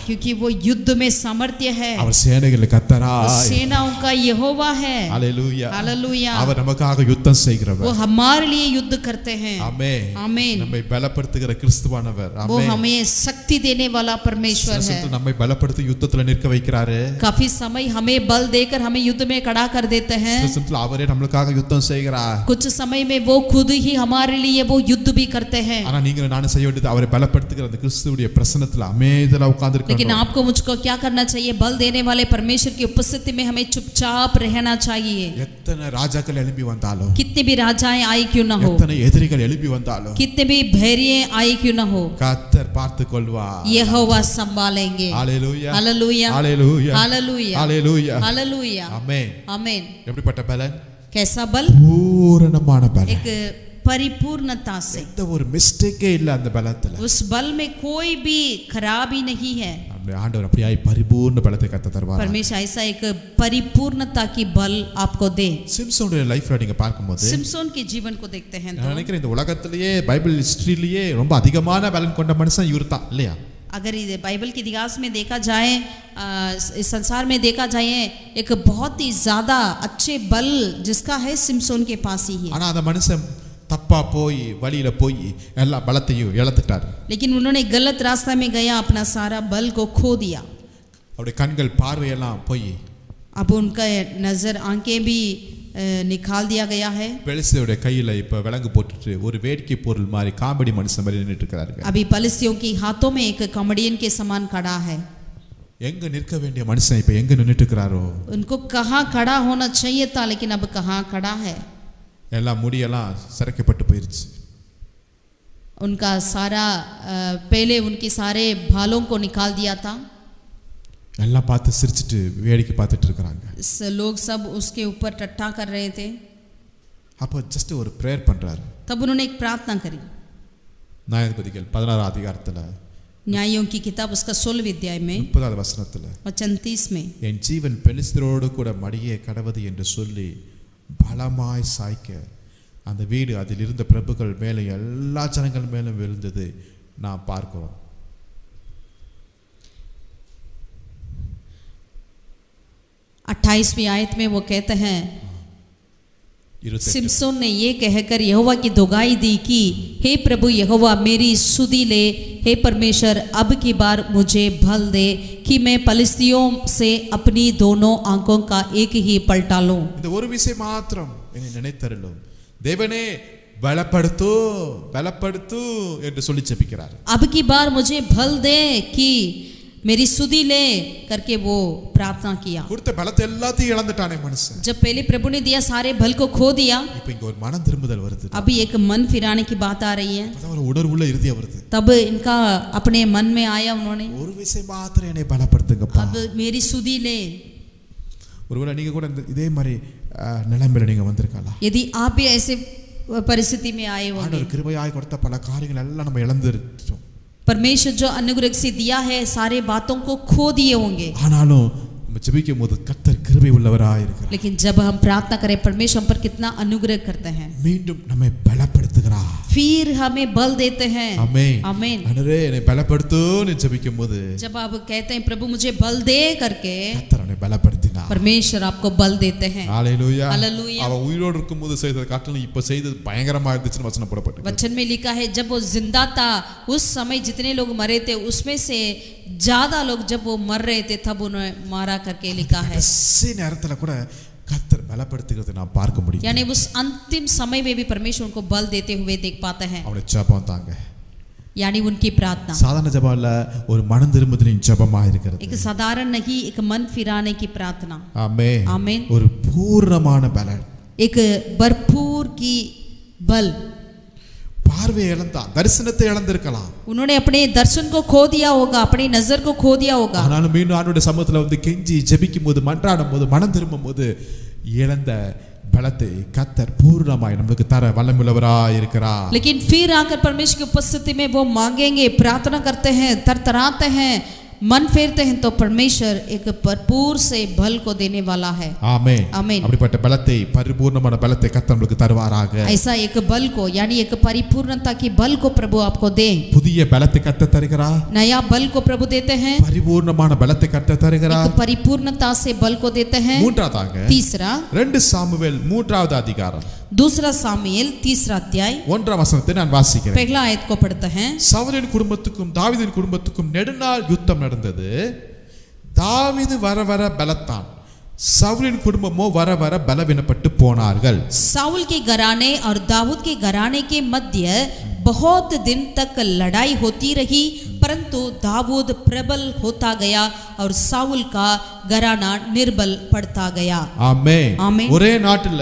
क्योंकि वो युद्ध में सामर्थ्य है அவர் சேனைகள் वो கத்தராய் सेनाओं का यहोवा है ஹalleluya हालेलुया அவர் நமக்காக யுத்தம் वो செய்கிறவர் हमारे लिए युद्ध करते हैं ஆமென் आमीन நம்மை பலப்படுத்துகிற கிறிஸ்துவானவர் वो ஆமென் हमें शक्ति देने वाला परमेश्वर சில है சமயத்துல நம்மை பலப்படுத்தி யுத்தத்துல நிற்க வைக்கிறாரு काफी समय हमें बल देकर हमें युद्ध में खड़ा कर देते हैं சில சமயத்துல அவரே நம்மளுக்காக யுத்தம் செய்கிறார் कुछ समय में वो खुद ही हमारे लिए वो युद्ध भी करते हैं ஆனா நீங்களும் நானும் செய்ய வேண்டியது அவரை பலப்படுத்துகிற அந்த கிறிஸ்துவுடைய பிரசனத்துல அமைதலா உட்கார்ந்து लेकिन आपको मुझको क्या करना चाहिए बल देने वाले परमेश्वर की उपस्थिति में हमें चुपचाप रहना चाहिए எத்தனை ராஜாக்கள் எழுப்பி வந்தாலும் कितने भी राजाएं आई क्यों ना हो எத்தனை எதிரிகள் எழுப்பி வந்தாலும் कितने भी भैरिये आई क्यों ना हो கத்தர் பார்த்து கொள்வா यहोवा संभालेंगे hallelujah hallelujah hallelujah hallelujah hallelujah hallelujah amen आमीन எப்படிப்பட்ட பலன் कैसा बल பூரணமான பலன் एक परिपूर्णता से எந்த ஒரு மிஸ்டேக்கே இல்ல அந்த பலத்துல उस बल में कोई भी खराबी नहीं है நம்முடைய ஆண்டவர் அப்படியாய் பரிபூர்ண பலத்தை கத்த தருவார் परमेश्वर ऐसा एक परिपूर्णता की बल आपको दे சிம்சோனுடைய லைஃப்ல நீங்க பார்க்கும்போது सिमसोन के जीवन को देखते हैं நான் तो நினைக்கிறேன் இந்த உலகத்திலேயே பைபிள் ஹிஸ்டரியிலேயே ரொம்ப அதிகமான பலன் கொண்ட மனுஷன் இவர் தான் இல்லையா अगर ये बाइबल के इतिहास में देखा जाए आ, इस संसार में देखा जाए एक बहुत ही ज़्यादा अच्छे बल जिसका है सिमसोन के पास ही है ஆனா அந்த மனுஷன் தப்பா போய் வழியில போய் எல்லா பலத்தையும் இழந்துட்டார் लेकिन उन्होंने गलत रास्ता में गया अपना सारा बल को खो दिया அவருடைய கண்கள் பார்வையெல்லாம் போய் अब उनका नज़र आंखें भी आ, निकाल दिया गया है பெலிஸ்தருடைய கையில இப்ப விலங்கு போட்டுட்டு ஒரு வேடிக்கை பொருள் மாதிரி காமெடி மனுஷன் மாதிரி நின்றுட்டு இருக்கிறாருங்க अभी पलिस्तियों की हाथों में एक कॉमेडियन के समान खड़ा है எங்க நிற்க வேண்டிய மனுஷன் இப்ப எங்க நின்றுட்டு இருக்கிறாரோ उनको कहाँ खड़ा होना चाहिए था लेकिन अब कहाँ खड़ा है எல்லாம் முடியெல்லாம் சிறைக்கப்பட்டு போயிருச்சு उनका सारा आ, पहले उनके सारे भालों को निकाल दिया था எல்லாம் பார்த்து சிரிச்சிட்டு வேடிக்கை பார்த்துட்டு இருக்கிறாங்க स- लोग सब उसके ऊपर टट्टा कर रहे थे அப்போ ஜஸ்ட் ஒரு ப்ரேயர் பண்றாரு तब उन्होंने एक प्रार्थना करी நியாயாதிபதிகள் பதினாறாம் அதிகாரத்துல न्यायों की किताब उसका सोलह अध्याय में முப்பதாவது வசனத்துல वचन तीस में என் ஜீவன் பெலிஸ்தரோடு கூட மடியே கடவது என்று சொல்லி பலமாய் சாய்க்க அந்த வீடு அதில் இருந்த பிரபுக்கள் மேலே எல்லா ஜனங்கள் மேலும் விழுந்தது நான் பார்க்கிறோம் अट्ठाईसवीं आयत में वो कहते हैं இருபத்தி सिमसोन ने ये कहकर यहोवा की दुगाई दी कि हे प्रभु यहोवा मेरी सुधी ले हे परमेश्वर अब की बार मुझे भल दे कि मैं पलिस्तियों से अपनी दोनों आंखों का एक ही पलटा लूं இந்த ஒரு விஷயம் மாத்திரம் என்னை நினைத்தருளும் தேவனே பலப்படுத்து பலப்படுத்து என்று சொல்லி ஜெபிக்கிறார் अब की बार मुझे भल दे कि मेरी सुधी ले करके वो प्रार्थना किया கொடுத்த பலத்தை எல்லாத்தையும் இழந்துட்டானே மனுஷன் जब पहले प्रभु ने दिया सारे भल को खो दिया இப்போ இங்க ஒரு மனம் திரும்புதல் வருது अभी एक मन फिराने की बात आ रही है அப்பதான் ஒரு உணர்வுள்ள இறுதியா வருது तब इनका अपने मन में आया उन्होंने ஒரு விஷயம் மாத்திரம் என்னை பலப்படுத்துங்கப்பா अब मेरी सुधी ले ஒருவேளை நீங்க கூட இந்த இதே மாதிரி அஹ், நிலைமையில நீங்க வந்திருக்கலாம் यदि आप भी ऐसे परिस्थिति में आए होंगे ஆண்டவர் கிருபையாய் கொடுத்த பல காரியங்கள் எல்லாம் நம்ம இழந்துருச்சோம் परमेश्वर जो अनुग्रह से दिया है सारे बातों को खो दिए होंगे ஆனாலும் நம்ம ஜெபிக்கும் போது கத்தர் கிருபை உள்ளவராய் இருக்கிறார் लेकिन जब हम प्रार्थना करें परमेश्वर हम पर कितना अनुग्रह करते हैं மீண்டும் நம்மை பலப்படுத்துகிறார் फिर हमें बल देते हैं ஆமென் आमीन ஆண்டவரே என்னை பலப்படுத்துன்னு ஜெபிக்கும் போது जब आप कहते हैं प्रभु मुझे बल दे करके கத்தர் அவனை பலப்படுத்தினார் परमेश्वर आपको बल देते हैं ஹalleluya Hallelujah. அவன் உயிரோடு இருக்கும்போது செய்ததை காட்டிலும் இப்ப செய்தது பயங்கரமா இருந்துச்சுன்னு வசனம் போடப்பட்டு वचन में लिखा है जब वो जिंदा था उस समय जितने लोग मरे थे उसमें से ज्यादा लोग जब वो मर रहे थे तब उन्हें मारा करके लिखा है கடைசி நேரத்துல கூட கத்தர் பலப்படுத்துகிறதை நான் பார்க்க முடியும் यानी उस अंतिम समय में भी परमेश्वर उनको बल देते हुए देख पाते हैं அவனை ஜெபம் தாங்க यानी उनकी प्रार्थना சாதாரண ஜெபம் இல்ல ஒரு மனம் திரும்புதலின் ஜெபமா இருக்கிறது एक साधारण नहीं एक मन फिराने की प्रार्थना ஆமே आमीन ஒரு பூர்ணமான பலன் एक भरपूर की बल பார்வையை இழந்தான் தரிசனத்தை இழந்திருக்கலாம் उन्होंने अपने दर्शन को खो दिया होगा अपनी नजर को खो दिया होगा ஆனாலும் மீண்டும் ஆண்டோட சமூகத்துல வந்து கெஞ்சி ஜெபிக்கும் போது மன்றாடும் போது மனம் திரும்பும் போது இழந்த பலத்தை கத்தர் பூர்ணமாய் நமக்கு தர வல்லமுள்ளவராய் இருக்கிறார் लेकिन फिर आकर परमेश्वर की उपस्थिति में वो मांगेंगे प्रार्थना करते हैं तरतराते हैं मन फेरते हैं तो परमेश्वर एक भरपूर से बल को देने वाला है ஆமே ஆமென். அப்படிப்பட்ட பலத்தை பரிபூர்ணமான பலத்தை கர்த்தர் நம்மளுக்கு தருவாராக ऐसा एक बल को यानी एक परिपूर्णता की बल को प्रभु आपको दे புதிய பலத்தை கத்த தருகிறா नया बल को प्रभु देते हैं பரிபூர்ணமான பலத்தை கத்த தருகிறா एक परिपूर्णता से बल को देते हैं மூன்றாவதாக तीसरा ரெண்டு சாமுவேல் மூன்றாவது அதிகாரம் दूसरा सामुएल तीसरा अध्याय ஒன்றாம் வசனத்தை நான் வாசிக்கிறேன் पहला आयत को पढ़ते हैं சவுலின் குடும்பத்துக்கும் தாவீதின் குடும்பத்துக்கும் நெடுநாள் யுத்தம் நடந்தது தாவீது வர வர பலத்தான் சவுலின் குடும்பமோ வர வர பலவீனப்பட்டு போனார்கள் साउल के घराने और दाऊद के घराने के मध्य बहुत दिन तक लड़ाई होती रही परंतु दाऊद प्रबल होता गया और साउल का घराना निर्बल पड़ता गया ஆமே ஆமென். ஒரே நாட்டுல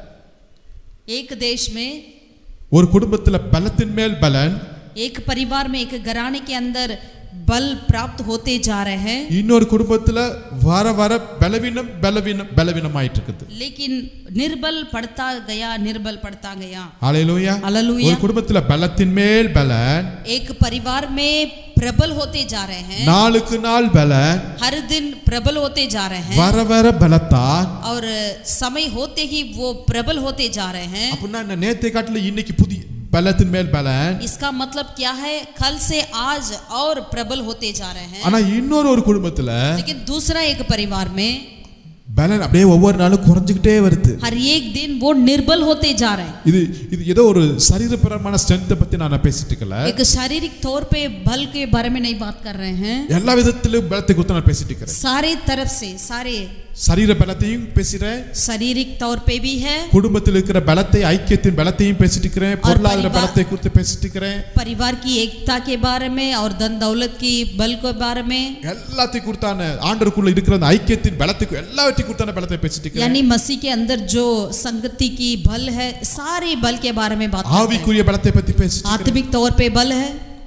एक देश में ஒரு குடும்பத்துல பலத்தின் மேல் பலன் एक परिवार में एक घराने के अंदर बल प्राप्त होते जा रहे हैं இன்னொரு குடும்பத்துல வர வர பலவீனம் பலவீனம் பலவீனமாயிட்டு இருக்குது लेकिन निर्बल पड़ता गया निर्बल पड़ता गया ஹalleluya हालेलुया। ஒரு குடும்பத்துல பலத்தின் மேல் பலன் एक परिवार में प्रबल होते जा रहे हैं நாளுக்கு நாள் பலன் हर दिन प्रबल होते जा रहे हैं வர வர பலத்தான் और समय होते ही वो प्रबल होते जा रहे हैं அப்படின்னா என்ன நேத்தை காட்டுல இன்னைக்கு புதிய பலத்தின் மேல் பலன் इसका मतलब क्या है कल से आज और प्रबल होते जा रहे हैं ஆனா இன்னொரு ஒரு குடும்பத்துல लेकिन दूसरा एक परिवार में பலன் அப்படியே ஒவ்வொரு நாளும் குறைஞ்சுக்கிட்டே வருது हर एक दिन वो निर्बल होते जा रहे हैं இது இது ஏதோ ஒரு சரீரபரமான ஸ்ட்ரென்த்தை பத்தி நான் பேசிட்டு இருக்கல एक शारीरिक तौर पे बल के बारे में नहीं बात कर रहे हैं எல்லா விதத்திலும் பலத்தை குறித்து நான் பேசிட்டு இருக்கிறேன் सारे तरफ से सारे சரீர பலத்தையும் பேசுறேன் शारीरिक तौर पे भी है குடும்பத்தில் இருக்கிற பலத்தை ஐக்கியத்தின் பலத்தையும் பேசிட்டு இருக்கிறேன் பொருளாதார பரிவா- பலத்தை குறித்து பேசிட்டு இருக்கிறேன் परिवार की एकता के बारे में और धन दौलत की बल के बारे में எல்லாத்தையும் குறித்தான ஆண்டருக்குள்ள இருக்கிற அந்த ஐக்கியத்தின் பலத்துக்கு எல்லாவற்றையும் குறித்தான பலத்தை பேசிட்டு இருக்கிறேன் यानी मसीह के अंदर जो संगति की बल है सारे बल के बारे में बात करते हैं ஆவிக்குரிய பலத்தை பத்தி பேசிட்டு இருக்கிறேன். आत्मिक तौर पे बल है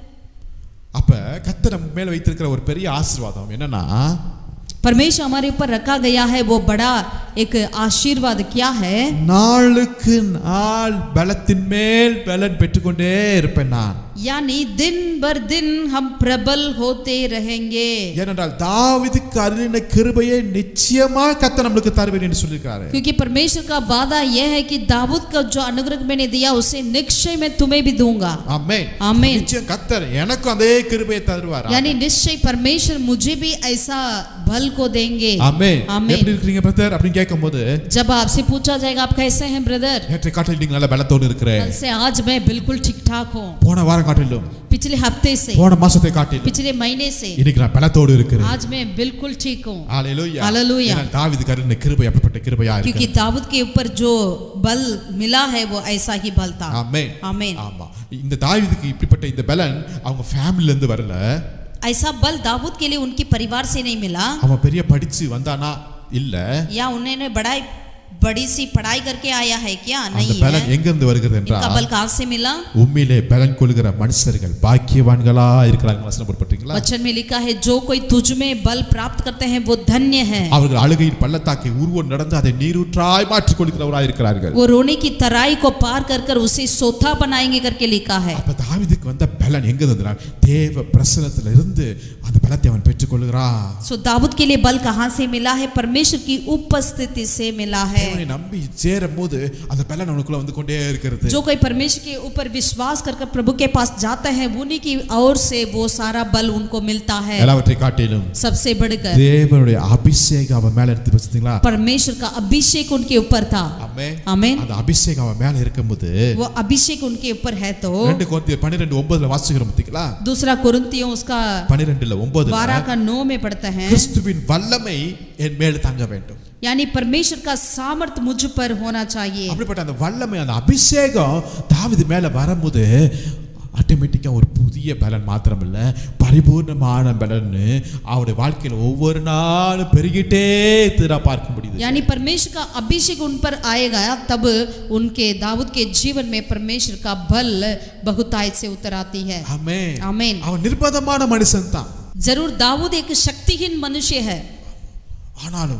அப்ப கர்த்தர் நம்ம மேல வைத்திருக்கிற ஒரு பெரிய ஆசீர்வாதம் என்னன்னா परमेश्वर हमारे ऊपर रखा गया है वो बड़ा एक आशीर्वाद क्या है நாளுக்கு நாள் பலத்தின் மேல் பலன் பெற்றுக்கொண்டே இருப்பேன் நான் यानी दिन बर दिन हम प्रबल होते रहेंगे ஏனென்றால் தாவீதுக்கு அருளின கிருபையை நிச்சயமா கர்த்தர் நம்மளுக்கு தருவேன் என்று சொல்லியிருக்காரு क्योंकि परमेश्वर का वादा यह है कि दाऊद का जो अनुग्रह मैंने दिया उसे निश्चय मैं तुम्हें भी दूंगा ஆமென் ஆமென். நிச்சயம் கர்த்தர் எனக்கும் அதே கிருபையை தருவார் यानी निश्चय परमेश्वर मुझे भी ऐसा बल को देंगे ஆமென் ஆமென். எப்படி இருக்கிறீங்க பிரதர் அப்படின்னு கேட்கும்போது जब आपसे पूछा जाएगा आप कैसे हैं ब्रदर நேற்றை காட்டில் நீங்க நல்ல பலத்தோடு இருக்கிறேன் कल से आज मैं बिल्कुल ठीक ठाक हूँ போன வாரம் காட்டிலும் पिछले हफ्ते से போன மாசத்தை காட்டிலும் पिछले महीने से இன்னைக்கு நான் பலத்தோடு இருக்கிறேன் आज मैं बिल्कुल ठीक हूँ ஹalleluya ஹalleluya. ஏன்னா தாவீதுக்கு அருளின கிருபை அப்படிப்பட்ட கிருபையா क्योंकि இருக்கு दाऊद के ऊपर जो बल मिला है वो ऐसा ही बल था ஆமென் आमीन ஆமா இந்த தாவீதுக்கு இப்படிப்பட்ட இந்த பலன் அவங்க ஃபேமிலில இருந்து வரல ऐसा बल दाऊद के लिए उनके परिवार से नहीं मिला அவன் பெரிய படிச்சு வந்தானா இல்ல या उन्होंने बड़ा बड़ी सी पढ़ाई करके आया है क्या அந்த नहीं பலன் है எங்க இருந்து வருகிறது इनका என்றால் बल कहाँ से मिला உண்மையிலே பலன் கொள்கிற மனுஷர்கள் பாக்கியவான்களா இருக்கிறாங்க வசனம் போட்டுப்பட்டீங்களா वचन में लिखा है जो कोई तुझ में बल प्राप्त करते हैं वो धन्य है அவர்கள் அழுகையின் பள்ளத்தாக்கை உருவம் நடந்து அதை நீரூற்றாய் மாற்றிக் கொள்கிறவராய் இருக்கிறார்கள் वो रोने की तराई को पार कर कर उसे सोथा बनाएंगे करके लिखा है அப்ப தாவீதுக்கு வந்த பலன் எங்க இருந்ததுனா தேவ பிரசனத்துல இருந்து அந்த பலத்தை அவன் பெற்றுக்கொள்கிறான் सो दाऊद के लिए बल कहाँ से मिला है परमेश्वर की उपस्थिति से मिला है தேவனை நம்பி சேரும் போது அந்த பலன் அவனுக்குள்ள வந்து கொண்டே இருக்கிறது जो कोई परमेश्वर के ऊपर विश्वास कर कर प्रभु के पास जाता है उन्हीं की ओर से वो सारा बल उनको मिलता है எல்லாவற்றை காட்டிலும் सबसे बढ़कर தேவனுடைய அபிஷேகம் அவன் மேல எடுத்து வச்சிருந்தீங்களா परमेश्वर का अभिषेक उनके ऊपर था ஆமே आमीन அந்த அபிஷேகம் அவன் மேல இருக்கும்போது वो अभिषेक उनके ऊपर है तो ரெண்டு கோர்த்தி பன்னிரெண்டு ஒன்பதுல வாசிக்கிறோம் பார்த்தீங்களா दूसरा कुरुतियों उसका பன்னிரெண்டுல ஒன்பதுல बारह का नौ में पढ़ते हैं கிறிஸ்துவின் வல்லமை என் மேல் தங்க வேண்டும் यानी परमेश्वर का सामर्थ मुझ पर होना चाहिए அப்படிப்பட்ட அந்த வல்லமை அந்த அபிஷேகம் தாவீது மேல வரும்போது ஆட்டோமேட்டிக்கா ஒரு புதிய பலன் மாத்திரமில்ல பரிபூர்ணமான பலன் அவருடைய வாழ்க்கையில ஒவ்வொரு நாளும் பெருகிட்டே திருா பார்க்க முடியுது यानी परमेश्वर का अभिषेक उन पर आएगा तब उनके दाऊद के जीवन में परमेश्वर का बल बहुतायत से उतर आती है ஆமே आमीन அவன் நிர்பந்தமான மனுஷன் தான் जरूर दाऊद एक शक्तिहीन मनुष्य है ஆனாலும்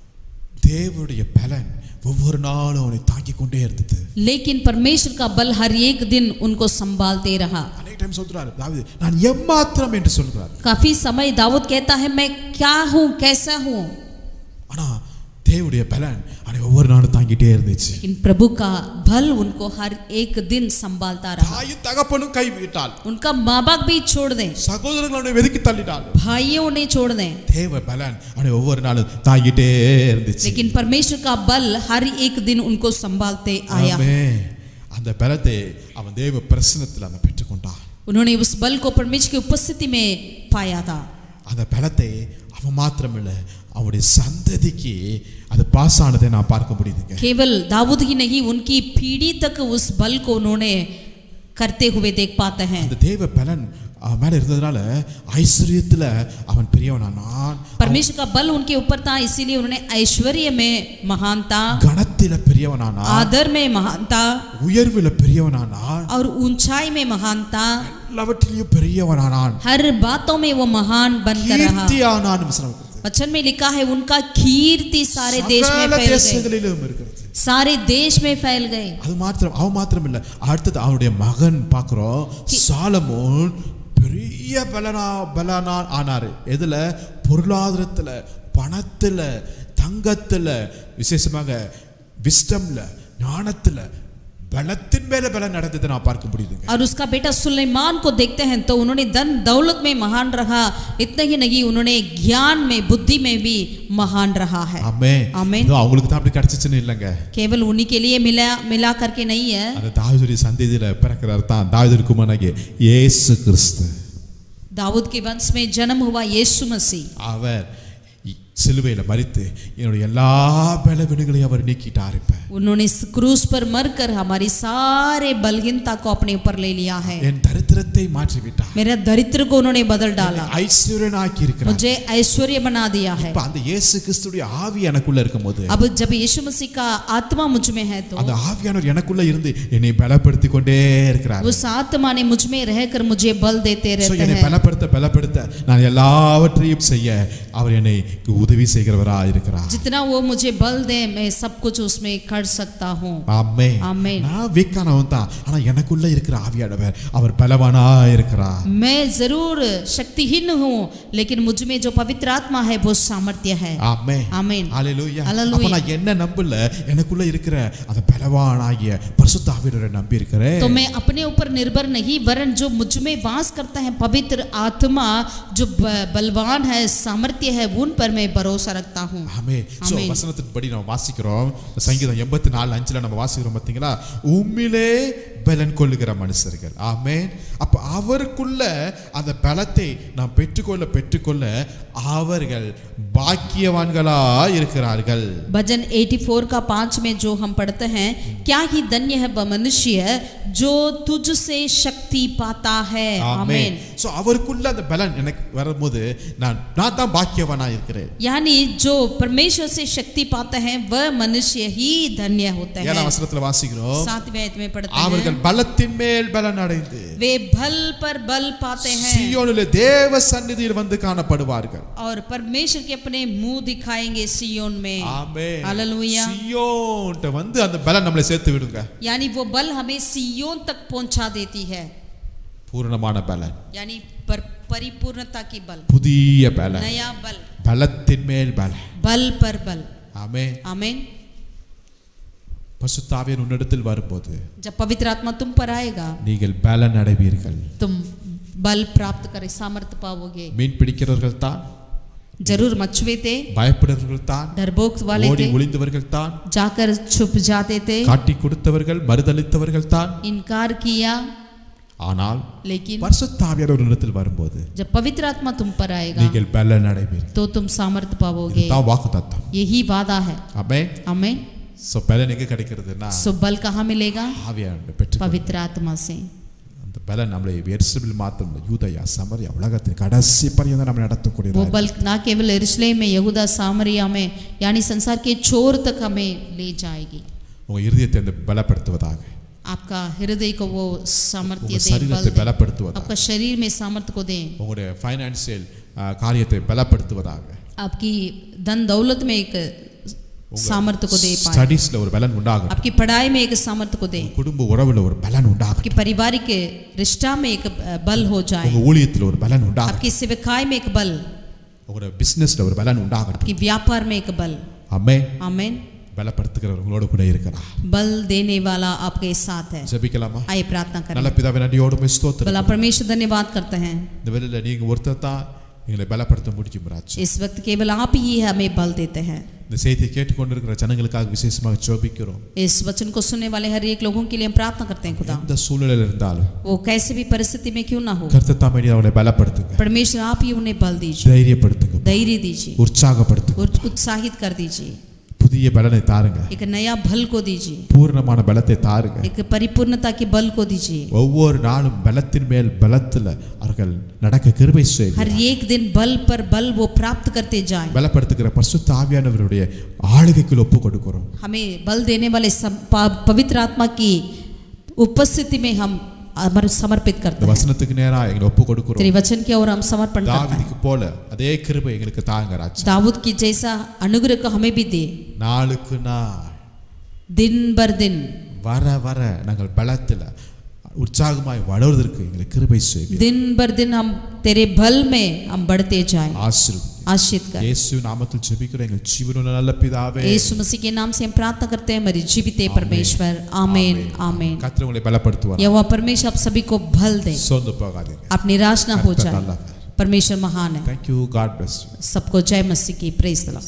தேவனுடைய பலன் ஒவ்வொரு நாளும் அவனை தாங்கிக் கொண்டே இருந்தது लेकिन परमेश्वर का बल हर एक दिन उनको संभालते रहा அநேக டைம் சொல்றாரு தாவீது நான் எம்மாத்திரம் என்று சொல்கிறார் काफी समय दाऊद कहता है मैं क्या हूँ कैसा हूँ ஆனா தேவனுடைய பலன் அவனை ஒவ்வொரு நாளும் தாங்கிட்டே இருந்துச்சு लेकिन प्रभु का बल उनको हर एक दिन संभालता रहा தாயும் தகப்பனும் கை விட்டாள் उनका माँ बाप भी छोड़ दें சகோதரர்கள் அவனை வெதுக்கி தள்ளிட்டாள் भाइयों ने छोड़ दें தேவ பலன் அவனை ஒவ்வொரு நாளும் தாங்கிட்டே இருந்துச்சு लेकिन परमेश्वर का बल हर एक दिन उनको संभालते आया ஆமென். அந்த பலத்தை அவன் தேவ பிரசனத்தில் அவன் பெற்றுக்கொண்டான் उन्होंने उस बल को परमेश्वर की उपस्थिति में पाया था அந்த பலத்தை அவன் மாத்திரமில்ல அவனுடைய சந்ததிக்கு அது பாஸ் ஆனதை நான் பார்க்க முடியுதுங்க केवल दाऊद ही नहीं उनकी पीढ़ी तक उस बल को उन्होंने करते हुए देख पाते हैं அந்த தேவ பலன் அவன் மேல இருந்ததுனால ஐஸ்வர்யத்துல அவன் பெரியவனானான் परमेश्वर का बल उनके ऊपर था इसीलिए उन्होंने ऐश्वर्य में महान था கணத்தில பெரியவனானான் आदर में महान था உயர்வுல பெரியவனானான் और ऊंचाई में महान था எல்லாவற்றிலையும் பெரியவனானான் हर बातों में वो महान बनकर रहा கீர்த்தியானான் வசனம் இருக்கிறது. वचन में लिखा है उनका कीर्ति सारे देश में சகல फैल गई தேசங்களிலும் இருக்கிறது सारे देश में फैल गए அது மாத்திரம் அவன் மாத்திரம் இல்ல அடுத்தது அவனுடைய மகன் பார்க்கிறோம் சாலமோன் பெரிய பலனா பலனா ஆனாரு எதுல பொருளாதாரத்துல பணத்துல தங்கத்துல விசேஷமாக விஸ்டம்ல ஞானத்துல பலத்தின் மேல பலம் நடந்ததை நான் பார்க்க முடியுதுங்க और उसका बेटा सुलेमान को देखते हैं तो उन्होंने धन दौलत में महान रहा इतना ही नहीं उन्होंने ज्ञान में बुद्धि में भी महान रहा है ஆமே ஆமென். இதோ அவங்களுக்கு தான் அப்படி கிடைச்சிச்சுன்னு இல்லைங்க केवल उन्हीं के लिए मिला मिला करके नहीं है அந்த தாவிதுடைய சந்ததியில பிறக்கிறார் தான் தாவிதர் குமாரனாகிய இயேசு கிறிஸ்து दाऊद के वंश में जन्म हुआ यीशु मसीह அவர் இ- சிலுவையில மரித்து என்னுடைய எல்லா பலவீனங்களையும் அவர் நீக்கிட்டார் இப்ப उन्होंने इस क्रूस पर मरकर हमारी सारे बलहीनता को अपने ऊपर ले लिया है என் தரித்திரத்தை மாற்றி விட்டார் मेरा दरिद्र को उन्होंने बदल डाला ஐஸ்வர்யனாக்கி இருக்கிறார் मुझे ऐश्वर्य बना दिया है இப்ப அந்த இயேசு கிறிஸ்துடைய ஆவி எனக்குள்ள இருக்கும்போது अब जब यीशु मसीह का आत्मा मुझ में है तो அந்த ஆவியானவர் எனக்குள்ள இருந்து என்னை பலப்படுத்தி கொண்டே இருக்கிறார் उस आत्मा ने मुझ में रहकर मुझे बल देते So, रहते என்னை हैं பலப்படுத்த பலப்படுத்த நான் எல்லாவற்றையும் செய்ய அவர் என்னை உதவி செய்கிறவரா இருக்கிறார் जितना वो मुझे बल दे मैं सब कुछ उसमें कर सकता हूँ ஆமே ஆமென். நான் வீக்கானவன் தான் ஆனா எனக்குள்ள இருக்கிற ஆவியானவர் அவர் பலவானா இருக்கிறார் मैं जरूर शक्तिहीन हूँ लेकिन मुझ में जो पवित्र आत्मा है वो सामर्थ्य है ஆமே आमीन ஹalleluya Hallelujah. அப்ப நான் என்ன நம்பல எனக்குள்ள இருக்கிற அந்த பலவானாகிய பரிசுத்த ஆவியானவரை நம்பி இருக்கிறேன் तो मैं अपने ऊपर निर्भर नहीं वरन जो मुझ में वास करता है पवित्र आत्मा जो ब- बलवान है सामर्थ्य है उन पर मैं भरोसा रखता हूँ ஆமே சோ ஆமென். வசனத்தின்படி நம்ம வாசிக்கிறோம் சங்கீதம் எண்பத்தி நாலு அஞ்சுல நம்ம வாசிக்கிறோம் பார்த்தீங்களா உம்மிலே பலன் கொள்ளுகிற மனுஷர்கள் ஆமென் அப்ப அவருக்குள்ள அந்த பலத்தை நாம் பெற்றுக்கொள்ள பெற்றுக்கொள்ள அவர்கள் பாக்கியவான்களா இருக்கிறார்கள் भजन 84 का पांच में जो हम पढ़ते हैं क्या ही धन्य है वह मनुष्य जो तुझसे शक्ति पाता है ஆமென் आमीन சோ அவருக்குள்ள அந்த பலன் எனக்கு வரும்போது நான் நான் தான் பாக்கியவானா இருக்கிறேன் यानी जो परमेश्वर से शक्ति पाता है वह मनुष्य ही धन्य होता ஏழாம் है வசனத்துல வாசிக்கிறோம் सातवें आयत में पढ़ते हैं அவர்கள் பலத்தின் மேல் பலன் அடைந்து वे बल पर बल पाते हैं சீயோனிலே தேவ சந்நிதியில் வந்து காணப்படுவார்கள் और परमेश्वर के अपने मुंह दिखाएंगे सियोन में ஆமென் हालेलुया சியோன்ட்ட வந்து அந்த பலன் நம்மளை சேர்த்து விடுங்க यानी वो बल हमें सियोन तक पहुंचा देती है பூரணமான பலன் यानी पर परिपूर्णता की बल புதிய பலன் नया बल பலத்தின் மேல் பலன் बल पर बल ஆமென் आमीन பசுத்தாவியன் உன்னிடத்தில் வரும்போது जब पवित्र आत्मा तुम पर आएगा நீங்கள் பலன் அடைவீர்கள் तुम बल प्राप्त करे सामर्थ्य पाओगे மீன் பிடிக்கிறவர்கள் தான் जरूर मछुए थे பயப்படுறவர்கள் தான் डरपोक वाले ஓடி थे ஒளிந்தவர்கள் தான் जाकर छुप जाते थे காட்டி கொடுத்தவர்கள் மறுதளித்தவர்கள் தான் इनकार किया ஆனால் लेकिन பரிசுத்தாவியர் ஒரு இடத்தில் வரும்போது जब पवित्र आत्मा तुम पर आएगा நீங்கள் பலன் அடைவீர்கள் तो तुम सामर्थ्य पाओगे இதுதான் வாக்கு தத்தம் यही वादा है ஆமென் हमें சோ பலன் எங்க கிடைக்கிறதுன்னா सो बल कहाँ मिलेगा ஆவியானவர் பெற்று पवित्र आत्मा से அந்த பலன் நம்மளை எரிசபில் மாத்திரம் இல்லை யூதயா சமரியா உலகத்தின் கடைசி பரியந்தம் நம்ம वो நடத்தக்கூடியது बल ना केवल यरूशलेम में यहूदा सामरिया में यानी संसार के छोर तक हमें ले जाएगी உங்க இருதயத்தை அந்த பலப்படுத்துவதாக आपका हृदय को वो सामर्थ्य உங்க दे बल சரீரத்தை दे பலப்படுத்துவதாக आपका शरीर में सामर्थ्य को दें உங்களுடைய ஃபைனான்சியல் காரியத்தை பலப்படுத்துவதாக आपकी धन दौलत में एक सामर्थ्य को दे पाए ஸ்டடீஸ்ல ஒரு பலன் உண்டாகட்டும் आपकी पढ़ाई में एक सामर्थ्य को दे குடும்ப உறவுல ஒரு பலன் உண்டாகட்டும் आपकी पारिवारिक रिश्ता में एक अ, बल हो जाए உங்க ஊழியத்துல ஒரு பலன் உண்டாகட்டும் आपकी सेवकाई में एक बल உங்களோட பிசினஸ்ல ஒரு பலன் உண்டாகட்டும் आपकी व्यापार में एक बल அம்மே आमेन பலப்படுத்துகிறவர் உங்களோட கூட இருக்கிறார் बल देने वाला आपके साथ है ஜெபிக்கலாமா आइए प्रार्थना करें நல்ல பிதாவே நன்றியோடு உம்மை ஸ்தோத்திரம் भला परमेश्वर धन्यवाद करते हैं இந்த வேளையில நீங்க ஒருத்தர் தான் எங்களை பலப்படுத்த முடியும் ராஜ் इस वक्त केवल आप ही हमें बल देते हैं இந்த செய்தியை கேட்டுக்கொண்டிருக்கிற ஜனங்களுக்காக விசேஷமாக ஜெபிக்கிறோம் इस वचन को सुनने वाले हर एक लोगों के लिए हम प्रार्थना करते हैं खुदा எந்த சூழ்நிலையில் இருந்தாலும் वो कैसे भी परिस्थिति में क्यों ना हो கர்த்தர் தாமே அவங்களை பலப்படுத்துங்க परमेश्वर आप ही उन्हें बल दीजिए தைரியப்படுத்துங்க धैर्य दीजिए உற்சாகப்படுத்துங்க और उत्साहित कर दीजिए புதிய பலனை தாருங்க एक नया बल को दीजिए பூர்ணமான பலத்தை தாருங்க एक परिपूर्णता के बल को दीजिए ஒவ்வொரு நாளும் பலத்தின் மேல் பலத்துல அவர்கள் நடக்க கிருபை செய்யுங்க हर एक दिन बल पर बल वो प्राप्त करते जाएं பலப்படுத்துகிற பரிசுத்த ஆவியானவருடைய ஆளுகைக்குள் ஒப்பு கொடுக்கிறோம் हमें बल देने वाले सम- पा- पवित्र आत्मा की उपस्थिति में हम अमर समर्पित இந்த करते हैं வசனத்துக்கு நேரா எங்களை ஒப்பு கொடுக்கிறோம் तेरे वचन की ओर हम समर्पण करते हैं தாவீதுக்கு போல அதே கிருபை எங்களுக்கு தாங்க ராஜா दाऊद की जैसा अनुग्रह को हमें भी दे நாளுக்கு நாள் दिन बर दिन வர வர நாங்கள் பலத்துல உற்சாகமாய் வளர்வதற்கு எங்களுக்கு கிருபை செய்வீர் दिन बर दिन हम तेरे बल में हम बढ़ते जाएं ஆசீர்வதி आश्रित कर இயேசு நாமத்தில் ஜெபிக்கிறோம் எங்கள் ஜீவனுள்ள நல்ல பிதாவே यीशु मसीह के नाम से हम प्रार्थना करते हैं हमारे जीवित परमेश्वर आमेन आमेन கர்த்தர் உங்களை பலப்படுத்துவார் यह परमेश्वर आप सभी को बल दे சோர்ந்து போகாதீங்க आप निराश ना हो கர்த்தர் जाए நல்லவர் परमेश्वर महान है தேங்க்யூ காட் பிளஸ் யூ सबको जय मसीह की प्रेस दिला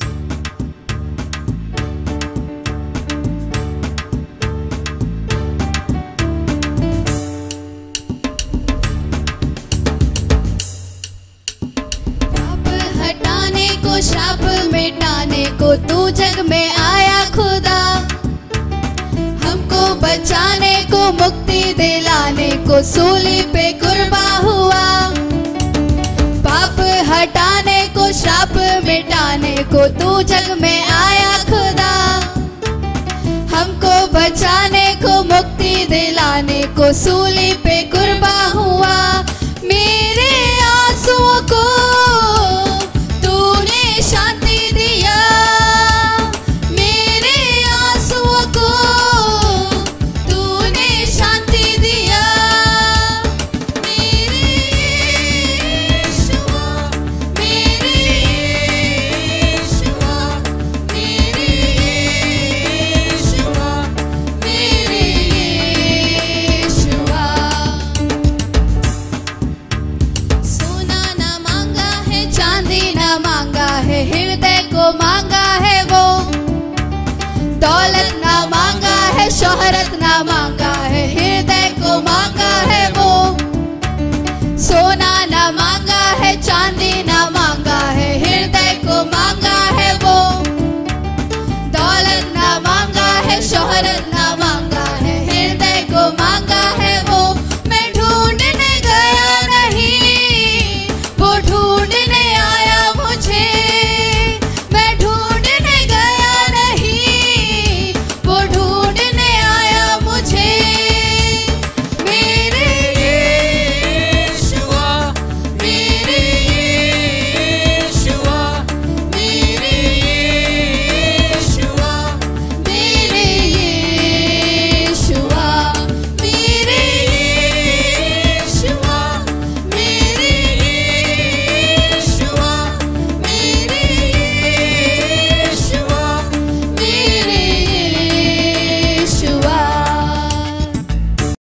पाप हटाने को श्राप मिटाने को तू जग में आया खुदा हमको बचाने को मुक्ति दिलाने को सूली पे कुर्बा हुआ पाप हटाने को श्राप मिटाने को तू जग में आया खुदा हमको बचाने को मुक्ति दिलाने को सूली पे कुर्बा हुआ मेरे आंसुओं को तूने शांति दिया मेरे आंसुओं को तूने शांति दिया मेरे यीशुआ मेरे यीशुआ मेरे यीशुआ मेरे यीशुआ सोना न मांगा है चांदी न मांगा है हृदय को मांगा है वो दौलत न मांगा है शोहरत न मांगा